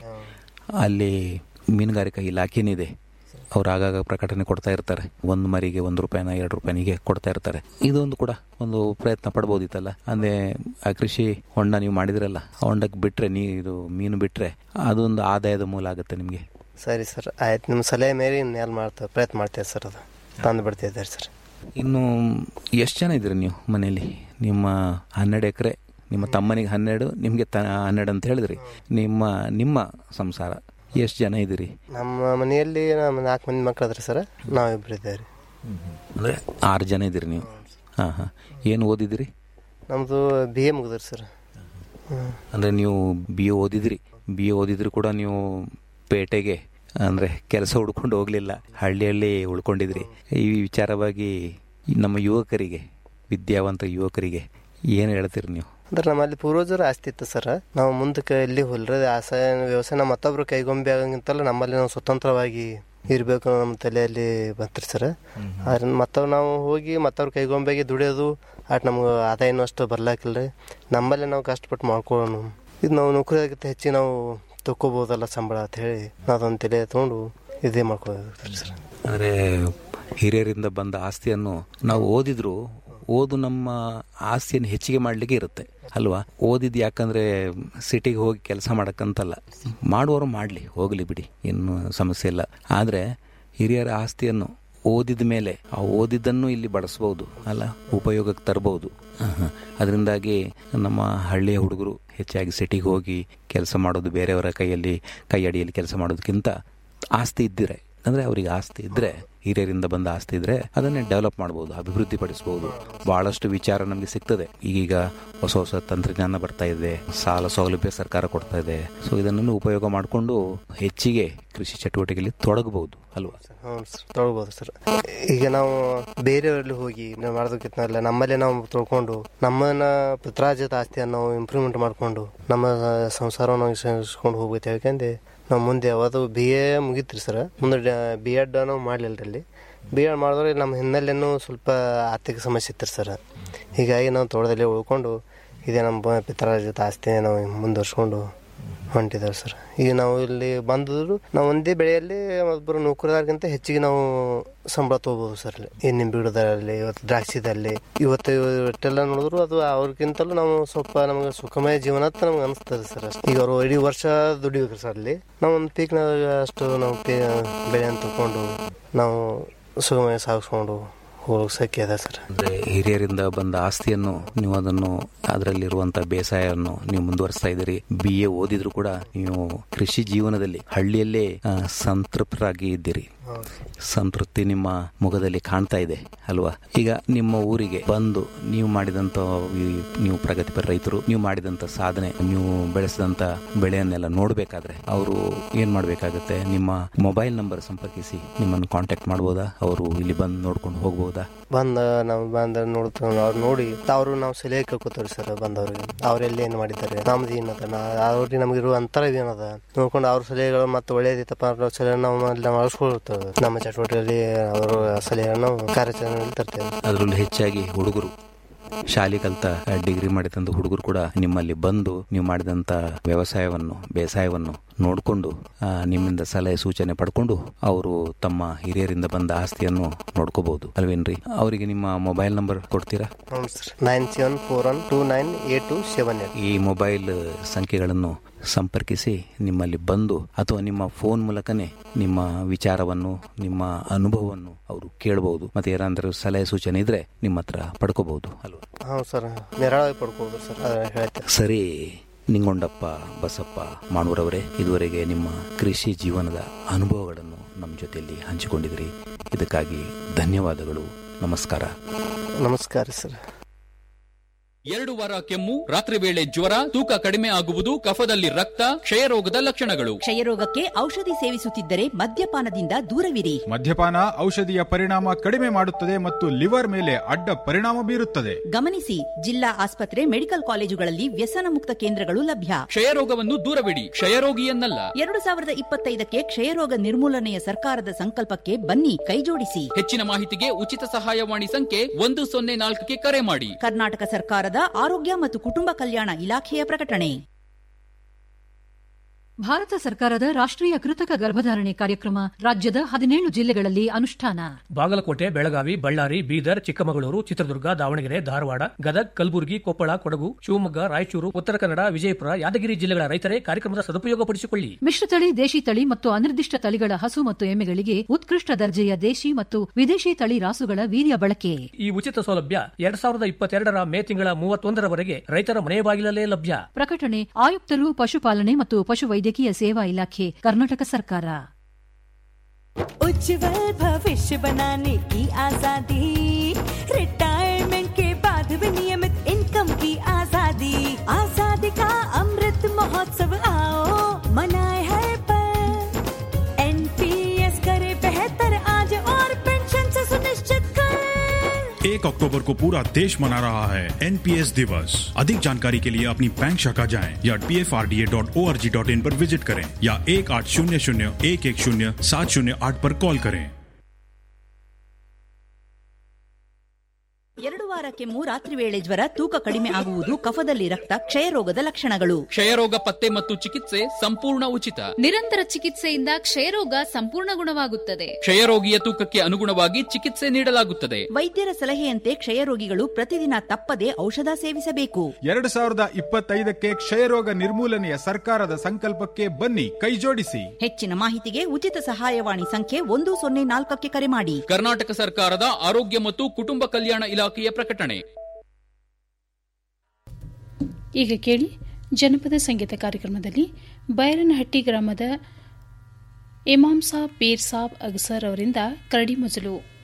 ಅಲ್ಲಿ ಮೀನುಗಾರಿಕಾ ಇಲಾಖೆನಿದೆ ಅವ್ರು ಆಗಾಗ ಪ್ರಕಟಣೆ ಕೊಡ್ತಾ ಇರ್ತಾರೆ ಒಂದು ಮರಿಗೆ ಒಂದು ರೂಪಾಯಿನ ಎರಡು ರೂಪಾಯಿನಿಗೆ ಕೊಡ್ತಾ ಇರ್ತಾರೆ ಇದೊಂದು ಕೂಡ ಒಂದು ಪ್ರಯತ್ನ ಪಡ್ಬೋದಿತ್ತಲ್ಲ ಅಂದರೆ ಆ ಕೃಷಿ ಹೊಂಡ ನೀವು ಮಾಡಿದ್ರಲ್ಲ ಆ ಹೊಂಡಕ್ಕೆ ಬಿಟ್ಟರೆ ನೀ ಇದು ಮೀನು ಬಿಟ್ಟರೆ ಅದೊಂದು ಆದಾಯದ ಮೂಲ ಆಗುತ್ತೆ ನಿಮಗೆ ಸರಿ ಸರ್ ಆಯ್ತು ನಿಮ್ಮ ಸಲಹೆ ಮೇರೆ ಇನ್ನೆಲ್ಲ ಮಾಡ್ತೇವೆ ಪ್ರಯತ್ನ ಮಾಡ್ತೇವೆ ಸರ್ ಅದು ತಂದು ಬಿಡ್ತಿದ್ದಾರೆ ಸರ್ ಇನ್ನು ಎಷ್ಟು ಜನ ಇದ್ದೀರಿ ನೀವು ಮನೆಯಲ್ಲಿ ನಿಮ್ಮ ಹನ್ನೆರಡು ಎಕರೆ ನಿಮ್ಮ ತಮ್ಮನಿಗೆ ಹನ್ನೆರಡು ನಿಮಗೆ ತ ಹನ್ನೆರಡು ಅಂತ ಹೇಳಿದ್ರಿ ನಿಮ್ಮ ನಿಮ್ಮ ಸಂಸಾರ ಎಷ್ಟು ಜನ ಇದ್ದೀರಿ ನಮ್ಮ ಮನೆಯಲ್ಲಿ ನಮ್ಮ ನಾಲ್ಕು ಮಂದಿ ಮಕ್ಳು ಅದ್ರಿ ಸರ್ ನಾವಿಬ್ರು ಇದ್ದೇವೆ ಅಂದರೆ ಆರು ಜನ ಇದ್ದೀರಿ ನೀವು ಹಾಂ ಹಾಂ ಏನು ಓದಿದಿರಿ ನಮ್ಮದು ಬಿ ಎ ಮುಗಿದ್ರಿ ಸರ್ ಹ್ಞೂ ಅಂದರೆ ನೀವು ಬಿ ಎ ಓದಿದ್ರಿ ಬಿ ಎ ಓದಿದ್ರು ಕೂಡ ನೀವು ಪೇಟೆಗೆ ಅಂದರೆ ಕೆಲಸ ಹುಡ್ಕೊಂಡು ಹೋಗಲಿಲ್ಲ ಹಳ್ಳಿಯಲ್ಲಿ ಉಳ್ಕೊಂಡಿದ್ರಿ ಈ ವಿಚಾರವಾಗಿ ನಮ್ಮ ಯುವಕರಿಗೆ ವಿದ್ಯಾವಂತ ಯುವಕರಿಗೆ ಏನು ಹೇಳ್ತೀರಿ ನೀವು ಅಂದ್ರೆ ನಮ್ಮಲ್ಲಿ ಪೂರ್ವಜರ ಆಸ್ತಿ ಇತ್ತು ಸರ್ ನಾವು ಮುಂದಕ್ಕೆ ಎಲ್ಲಿ ಹೊಲ್ರದ ಆಸೆ ವ್ಯವಸಾಯ ನಮ್ಮ ಮತ್ತೊಬ್ರು ಕೈಗೊಂಬೆ ಆಗಂಗಿಂತಲ್ಲ ನಮ್ಮಲ್ಲಿ ನಾವು ಸ್ವತಂತ್ರವಾಗಿ ಇರಬೇಕು ಅನ್ನೋ ನಮ್ಮ ತಲೆಯಲ್ಲಿ ಬಂತ್ರಿ ಸರ್ ಆದ್ರೆ ಮತ್ತವ್ ನಾವು ಹೋಗಿ ಮತ್ತವ್ರ ಕೈಗೊಂಬೆಗೆ ದುಡಿಯೋದು ಆಟ್ ನಮ್ಗೆ ಆದಾಯನೂ ಅಷ್ಟು ಬರ್ಲಾಕಿಲ್ರಿ ನಮ್ಮಲ್ಲೇ ನಾವು ಕಷ್ಟಪಟ್ಟು ಮಾಡ್ಕೊಳ್ಳೋಣ ಇದು ನಾವು ನೌಕರಿಯಾಗಿಂತ ಹೆಚ್ಚಿಗೆ ನಾವು ತಕ್ಕೋಬೋದಲ್ಲ ಸಂಬಳ ಅಂತ ಹೇಳಿ ನಾವು ಅದೊಂದು ತಲೆ ತೊಗೊಂಡು ಇದೇ ಮಾಡ್ಕೋಬೇಕು ಸರ್ ಅಂದರೆ ಹಿರಿಯರಿಂದ ಬಂದ ಆಸ್ತಿಯನ್ನು ನಾವು ಓದಿದ್ರು ಓದು ನಮ್ಮ ಆಸ್ತಿಯನ್ನು ಹೆಚ್ಚಿಗೆ ಮಾಡಲಿಕ್ಕೆ ಇರುತ್ತೆ ಅಲ್ವಾ ಓದಿದ್ದು ಯಾಕಂದರೆ ಸಿಟಿಗೆ ಹೋಗಿ ಕೆಲಸ ಮಾಡೋಕ್ಕಂತಲ್ಲ ಮಾಡುವವರು ಮಾಡಲಿ ಹೋಗಲಿ ಬಿಡಿ ಏನು ಸಮಸ್ಯೆ ಇಲ್ಲ ಆದರೆ ಹಿರಿಯರ ಆಸ್ತಿಯನ್ನು ಓದಿದ ಮೇಲೆ ಆ ಓದಿದ್ದನ್ನು ಇಲ್ಲಿ ಬಳಸ್ಬೋದು ಅಲ್ಲ ಉಪಯೋಗಕ್ಕೆ ತರ್ಬೋದು ಅದರಿಂದಾಗಿ ನಮ್ಮ ಹಳ್ಳಿಯ ಹುಡುಗರು ಹೆಚ್ಚಾಗಿ ಸಿಟಿಗೆ ಹೋಗಿ ಕೆಲಸ ಮಾಡೋದು ಬೇರೆಯವರ ಕೈಯಲ್ಲಿ ಕೈ ಅಡಿಯಲ್ಲಿ ಕೆಲಸ ಮಾಡೋದಕ್ಕಿಂತ ಆಸ್ತಿ ಇದ್ದಿರೆ ಅಂದರೆ ಅವರಿಗೆ ಆಸ್ತಿ ಇದ್ದರೆ ಹಿರಿಯರಿಂದ ಬಂದ ಆಸ್ತಿ ಇದ್ದರೆ ಅದನ್ನೇ ಡೆವಲಪ್ ಮಾಡ್ಬೋದು ಅಭಿವೃದ್ಧಿ ಪಡಿಸ್ಬೋದು ಭಾಳಷ್ಟು ವಿಚಾರ ನಮಗೆ ಸಿಗ್ತದೆ ಈಗೀಗ ಹೊಸ ಹೊಸ ತಂತ್ರಜ್ಞಾನ ಬರ್ತಾ ಇದೆ ಸಾಲ ಸೌಲಭ್ಯ ಸರ್ಕಾರ ಕೊಡ್ತಾ ಇದೆ ಸೊ ಇದನ್ನು ಉಪಯೋಗ ಮಾಡಿಕೊಂಡು ಹೆಚ್ಚಿಗೆ ಕೃಷಿ ಚಟುವಟಿಕೆಯಲ್ಲಿ ತೊಡಗಬಹುದು ಅಲ್ವಾ ಹ್ಞೂ ಸರ್ ತೊಳ್ಬೋದು ಸರ್ ಈಗ ನಾವು ಬೇರೆಯವರಲ್ಲಿ ಹೋಗಿ ನಾವು ಮಾಡೋದಕ್ಕಿಂತಲ್ಲ ನಮ್ಮಲ್ಲೇ ನಾವು ತೊಳ್ಕೊಂಡು ನಮ್ಮನ್ನ ಪಿತ್ರಾರ್ಜಿತ ಆಸ್ತಿಯನ್ನು ನಾವು ಇಂಪ್ರೂವ್ಮೆಂಟ್ ಮಾಡಿಕೊಂಡು ನಮ್ಮ ಸಂಸಾರವನ್ನು ನಾವು ಹೋಗ್ಬೇಕು ಯಾಕಂದ್ರೆ ನಾವು ಮುಂದೆ ಅದು ಬಿ ಎ ಮುಗೀತ್ರಿ ಸರ್ ಮುಂದೆ ಬಿ ಎಡ್ ನಾವು ಮಾಡಲಿಲ್ಲ ಅಲ್ಲಿ ಬಿ ಎಡ್ ಮಾಡಿದ್ರೆ ನಮ್ಮ ಹಿನ್ನೆಲೆನೂ ಸ್ವಲ್ಪ ಆರ್ಥಿಕ ಸಮಸ್ಯೆ ಇತ್ತು ಸರ್ ಹೀಗಾಗಿ ನಾವು ತೋಟದಲ್ಲೇ ಉಳ್ಕೊಂಡು ಇದೇ ನಮ್ಮ ಪಿತ್ರಾರ್ಜಿತ ಆಸ್ತಿ ನಾವು ಮುಂದುವರ್ಸ್ಕೊಂಡು ಹೊಂಟಿದ್ದಾರೆ ಸರ್ ಈಗ ನಾವು ಇಲ್ಲಿ ಬಂದಿದ್ರು ನಾವು ಒಂದೇ ಬೆಳೆಯಲ್ಲಿ ಒಬ್ಬರು ನೌಕರದಾರ್ಗಿಂತ ಹೆಚ್ಚಿಗೆ ನಾವು ಸಂಬಳ ತಗೋಬಹುದು ಸರ್ ಇಲ್ಲಿ ಈ ನಿಂಬೆ ಗಿಡದಲ್ಲಿ ಇವತ್ತು ದ್ರಾಕ್ಷಿದಲ್ಲಿ ಇವತ್ತು ಇವತ್ತೆಲ್ಲ ನೋಡಿದ್ರು ಅದು ಅವ್ರಿಗಿಂತಲೂ ನಾವು ಸ್ವಲ್ಪ ನಮಗೆ ಸುಖಮಯ ಜೀವನ ಅಂತ ನಮ್ಗೆ ಅನಿಸ್ತದೆ ಸರ್ ಅಷ್ಟೇ ಈಗ ಅವರು ಇಡೀ ವರ್ಷ ದುಡಿಬೇಕು ಸರ್ ಅಲ್ಲಿ ನಾವು ಒಂದು ಪೀಕ್ನಾಗ ಅಷ್ಟು ನಾವು ಪೇ ಬೆಳೆ ಅಂತ ತಗೊಂಡು ನಾವು ಸುಖಮಯ ಸಾಗಿಸ್ಕೊಂಡು ಹೋಗಕ್ಕೆ ಸಖ್ಯ ಅದ ಸರ್ ಅಂದರೆ ಹಿರಿಯರಿಂದ ಬಂದ ಆಸ್ತಿಯನ್ನು ನೀವು ಅದನ್ನು ಅದರಲ್ಲಿರುವಂಥ ಬೇಸಾಯವನ್ನು ನೀವು ಮುಂದುವರಿಸ್ತಾ ಇದ್ದೀರಿ ಬಿ ಎ ಓದಿದ್ರು ಕೂಡ ನೀವು ಕೃಷಿ ಜೀವನದಲ್ಲಿ ಹಳ್ಳಿಯಲ್ಲೇ ಆ, ಸಂತೃಪ್ತರಾಗಿ ಇದ್ದೀರಿ ಸಂತೃಪ್ತಿ ನಿಮ್ಮ ಮುಖದಲ್ಲಿ ಕಾಣ್ತಾ ಇದೆ ಅಲ್ವಾ ಈಗ ನಿಮ್ಮ ಊರಿಗೆ ಬಂದು ನೀವು ಮಾಡಿದಂತ ಈ ನೀವು ಪ್ರಗತಿಪರ ರೈತರು ನೀವು ಮಾಡಿದಂತ ಸಾಧನೆ ನೀವು ಬೆಳೆಸಿದಂತ ಬೆಳೆಯನ್ನೆಲ್ಲ ನೋಡ್ಬೇಕಾದ್ರೆ ಅವರು ಏನ್ ಮಾಡ್ಬೇಕಾಗತ್ತೆ ನಿಮ್ಮ ಮೊಬೈಲ್ ನಂಬರ್ ಸಂಪರ್ಕಿಸಿ ನಿಮ್ಮನ್ನು ಕಾಂಟ್ಯಾಕ್ಟ್ ಮಾಡ್ಬೋದಾ ಅವರು ಇಲ್ಲಿ ಬಂದು ನೋಡ್ಕೊಂಡು ಹೋಗ್ಬೋದಾ ಬಂದ ನಾವು ಬಂದ ನೋಡ್ತೀವಿ ಅವ್ರು ನೋಡಿ ಅವರು ನಾವು ಸಲಹೆ ಕೇಳ್ಕೊತೀವಿ ಸರ್ ಬಂದವ್ರಿಗೆ ಅವ್ರೆಲ್ಲ ಏನು ಮಾಡಿದ್ದಾರೆ ನಮ್ದು ಏನದ ನಾ ಅವ್ರಿಗೆ ನಮಗಿರುವ ಅಂತರ ಏನದ ನೋಡ್ಕೊಂಡು ಅವ್ರ ಸಲಹೆಗಳು ಮತ್ತೆ ಒಳ್ಳೇದಿತ್ತಪ್ಪ ಅನ್ನೋ ಸಲಹೆ ನಾವು ಅಲ್ಲಿ ಅಳಿಸ್ಕೊಳ್ತೇವೆ ನಮ್ಮ ಚಟುವಟಿಕೆಯಲ್ಲಿ ಅವರ ಸಲಹೆಯನ್ನು ನಾವು ಕಾರ್ಯಾಚರಣೆಯಲ್ಲಿ ತರ್ತೇವೆ ಅದರಲ್ಲಿ ಹೆಚ್ಚಾಗಿ ಹುಡುಗರು ಶಾಲೆ ಕಲ್ತ ಡಿಗ್ರಿ ಮಾಡಿದಂತ ಹುಡುಗರು ಕೂಡ ನಿಮ್ಮಲ್ಲಿ ಬಂದು ನೀವು ಮಾಡಿದಂತ ವ್ಯವಸಾಯವನ್ನು ಬೇಸಾಯವನ್ನು ನೋಡಿಕೊಂಡು ನಿಮ್ಮಿಂದ ಸಲಹೆ ಸೂಚನೆ ಪಡ್ಕೊಂಡು ಅವರು ತಮ್ಮ ಹಿರಿಯರಿಂದ ಬಂದ ಆಸ್ತಿಯನ್ನು ನೋಡ್ಕೋಬಹುದು ಅಲ್ವೇನ್ರಿ ಅವರಿಗೆ ನಿಮ್ಮ ಮೊಬೈಲ್ ನಂಬರ್ ಕೊಡ್ತೀರಾ ಹ್ಞೂ sir nine seven four one two nine eight two seven eight ಈ ಮೊಬೈಲ್ ಸಂಖ್ಯೆಗಳನ್ನು ಸಂಪರ್ಕಿಸಿ ನಿಮ್ಮಲ್ಲಿ ಬಂದು ಅಥವಾ ನಿಮ್ಮ ಫೋನ್ ಮೂಲಕನೇ ನಿಮ್ಮ ವಿಚಾರವನ್ನು ನಿಮ್ಮ ಅನುಭವವನ್ನು ಅವರು ಕೇಳಬಹುದು ಮತ್ತೆ ಏನಾದರೂ ಸಲಹೆ ಸೂಚನೆ ಇದ್ರೆ ನಿಮ್ಮ ಹತ್ರ ಪಡ್ಕೋಬಹುದು ಅಲ್ವಾ ಹ್ಞೂ ಸರ್ ನೆರಳಾಗಿ ಪಡ್ಕೋಬೋದು ಸರ್ ಅದು ಹೇಳ್ತೇವೆ ಸರಿ ನಿಂಗೊಂಡಪ್ಪ ಬಸಪ್ಪ ಮಾಣೂರವರೇ ಇದುವರೆಗೆ ನಿಮ್ಮ ಕೃಷಿ ಜೀವನದ ಅನುಭವಗಳನ್ನು ನಮ್ಮ ಜೊತೆಯಲ್ಲಿ ಹಂಚಿಕೊಂಡಿದ್ರಿ ಇದಕ್ಕಾಗಿ ಧನ್ಯವಾದಗಳು ನಮಸ್ಕಾರ ನಮಸ್ಕಾರ ಸರ್ ಎರಡು ವಾರ ಕೆಮ್ಮು ರಾತ್ರಿ ವೇಳೆ ಜ್ವರ ತೂಕ ಕಡಿಮೆ ಆಗುವುದು ಕಫದಲ್ಲಿ ರಕ್ತ ಕ್ಷಯರೋಗದ ಲಕ್ಷಣಗಳು ಕ್ಷಯರೋಗಕ್ಕೆ ಔಷಧಿ ಸೇವಿಸುತ್ತಿದ್ದರೆ ಮದ್ಯಪಾನದಿಂದ ದೂರವಿರಿ ಮದ್ಯಪಾನ ಔಷಧಿಯ ಪರಿಣಾಮ ಕಡಿಮೆ ಮಾಡುತ್ತದೆ ಮತ್ತು ಲಿವರ್ ಮೇಲೆ ಅಡ್ಡ ಪರಿಣಾಮ ಬೀರುತ್ತದೆ ಗಮನಿಸಿ ಜಿಲ್ಲಾ ಆಸ್ಪತ್ರೆ ಮೆಡಿಕಲ್ ಕಾಲೇಜುಗಳಲ್ಲಿ ವ್ಯಸನ ಮುಕ್ತ ಕೇಂದ್ರಗಳು ಲಭ್ಯ ಕ್ಷಯರೋಗವನ್ನು ದೂರವಿಡಿ ಕ್ಷಯರೋಗಿಯನ್ನಲ್ಲ ಎರಡು ಸಾವಿರದ ಇಪ್ಪತ್ತೈದಕ್ಕೆ ಕ್ಷಯರೋಗ ನಿರ್ಮೂಲನೆಯ ಸರ್ಕಾರದ ಸಂಕಲ್ಪಕ್ಕೆ ಬನ್ನಿ ಕೈಜೋಡಿಸಿ ಹೆಚ್ಚಿನ ಮಾಹಿತಿಗೆ ಉಚಿತ ಸಹಾಯವಾಣಿ ಸಂಖ್ಯೆ ಒಂದು ಸೊನ್ನೆ ನಾಲ್ಕಕ್ಕೆ ಕರೆ ಮಾಡಿ ಕರ್ನಾಟಕ ಸರ್ಕಾರದ ಆರೋಗ್ಯ ಮತ್ತು ಕುಟುಂಬ ಕಲ್ಯಾಣ ಇಲಾಖೆಯ ಪ್ರಕಟಣೆ ಭಾರತ ಸರ್ಕಾರದ ರಾಷ್ಟ್ರೀಯ ಕೃತಕ ಗರ್ಭಧಾರಣೆ ಕಾರ್ಯಕ್ರಮ ರಾಜ್ಯದ ಹದಿನೇಳು ಜಿಲ್ಲೆಗಳಲ್ಲಿ ಅನುಷ್ಠಾನ ಬಾಗಲಕೋಟೆ ಬೆಳಗಾವಿ ಬಳ್ಳಾರಿ ಬೀದರ್ ಚಿಕ್ಕಮಗಳೂರು ಚಿತ್ರದುರ್ಗ ದಾವಣಗೆರೆ ಧಾರವಾಡ ಗದಗ್ ಕಲಬುರಗಿ ಕೊಪ್ಪಳ ಕೊಡಗು ಶಿವಮೊಗ್ಗ ರಾಯಚೂರು ಉತ್ತರ ಕನ್ನಡ ವಿಜಯಪುರ ಯಾದಗಿರಿ ಜಿಲ್ಲೆಗಳ ರೈತರೇ ಕಾರ್ಯಕ್ರಮದ ಸದುಪಯೋಗಪಡಿಸಿಕೊಳ್ಳಿ ಮಿಶ್ರತಳಿ ದೇಶಿ ತಳಿ ಮತ್ತು ಅನಿರ್ದಿಷ್ಟ ತಳಿಗಳ ಹಸು ಮತ್ತು ಎಮ್ಮೆಗಳಿಗೆ ಉತ್ಕೃಷ್ಟ ದರ್ಜೆಯ ದೇಶಿ ಮತ್ತು ವಿದೇಶಿ ತಳಿ ರಾಸುಗಳ ವೀರ್ಯ ಬಳಕೆ ಈ ಉಚಿತ ಸೌಲಭ್ಯ ಎರಡ್ ಸಾವಿರದ ಇಪ್ಪತ್ತೆರಡರ ಮೇ ತಿಂಗಳ ಮೂವತ್ತೊಂದರವರೆಗೆ ರೈತರ ಮನೆ ಬಾಗಿಲಲ್ಲೇ ಲಭ್ಯ ಪ್ರಕಟಣೆ ಆಯುಕ್ತರು ಪಶುಪಾಲನೆ ಮತ್ತು ಪಶುವೈದ್ಯಕೀಯ ಸೇವಾ ಇಲಾಖೆ ಕರ್ನಾಟಕ ಸರ್ಕಾರ उज्जवल भविष्य बनाने की आजादी रिटायरमेंट के बाद भी नियमित इनकम की आजादी आजादी का अमृत महोत्सव आओ मनाए है पर एनपीएस करे बेहतर आज और पेंशन से सुनिश्चित कर एक अक्टूबर को पूरा देश मना रहा है एनपीएस दिवस अधिक जानकारी के लिए अपनी बैंक शाखा जाएं या P F R D A dot O R G dot in पर विजिट करें या एक आठ शून्य शून्य एक एक शून्य सात शून्य आठ पर कॉल करें ಎರಡು ವಾರ ಕೆಮ್ಮು ರಾತ್ರಿ ವೇಳೆ ಜ್ವರ ತೂಕ ಕಡಿಮೆ ಆಗುವುದು ಕಫದಲ್ಲಿ ರಕ್ತ ಕ್ಷಯರೋಗದ ಲಕ್ಷಣಗಳು ಕ್ಷಯರೋಗ ಪತ್ತೆ ಮತ್ತು ಚಿಕಿತ್ಸೆ ಸಂಪೂರ್ಣ ಉಚಿತ ನಿರಂತರ ಚಿಕಿತ್ಸೆಯಿಂದ ಕ್ಷಯರೋಗ ಸಂಪೂರ್ಣ ಗುಣವಾಗುತ್ತದೆ ಕ್ಷಯರೋಗಿಯ ತೂಕಕ್ಕೆ ಅನುಗುಣವಾಗಿ ಚಿಕಿತ್ಸೆ ನೀಡಲಾಗುತ್ತದೆ ವೈದ್ಯರ ಸಲಹೆಯಂತೆ ಕ್ಷಯರೋಗಿಗಳು ಪ್ರತಿದಿನ ತಪ್ಪದೆ ಔಷಧ ಸೇವಿಸಬೇಕು ಎರಡು ಸಾವಿರದ ಇಪ್ಪತ್ತೈದಕ್ಕೆ ಕ್ಷಯರೋಗ ನಿರ್ಮೂಲನೆಯ ಸರ್ಕಾರದ ಸಂಕಲ್ಪಕ್ಕೆ ಬನ್ನಿ ಕೈಜೋಡಿಸಿ ಹೆಚ್ಚಿನ ಮಾಹಿತಿಗೆ ಉಚಿತ ಸಹಾಯವಾಣಿ ಸಂಖ್ಯೆ ಒಂದು ಸೊನ್ನೆ ನಾಲ್ಕಕ್ಕೆ ಕರೆ ಮಾಡಿ ಕರ್ನಾಟಕ ಸರ್ಕಾರದ ಆರೋಗ್ಯ ಮತ್ತು ಕುಟುಂಬ ಕಲ್ಯಾಣ ಇಲಾಖೆಯ ಪ್ರಕಟಣೆ ಈಗ ಕೇಳಿ ಜನಪದ ಸಂಗೀತ ಕಾರ್ಯಕ್ರಮದಲ್ಲಿ ಬೈರನಹಟ್ಟಿ ಗ್ರಾಮದ ಇಮಾಮ್ ಸಾಬ್ ಪೀರ್ ಸಾಬ್ ಅಗ್ಸರ್ ಅವರಿಂದ ಕರಡಿ ಮಜಲು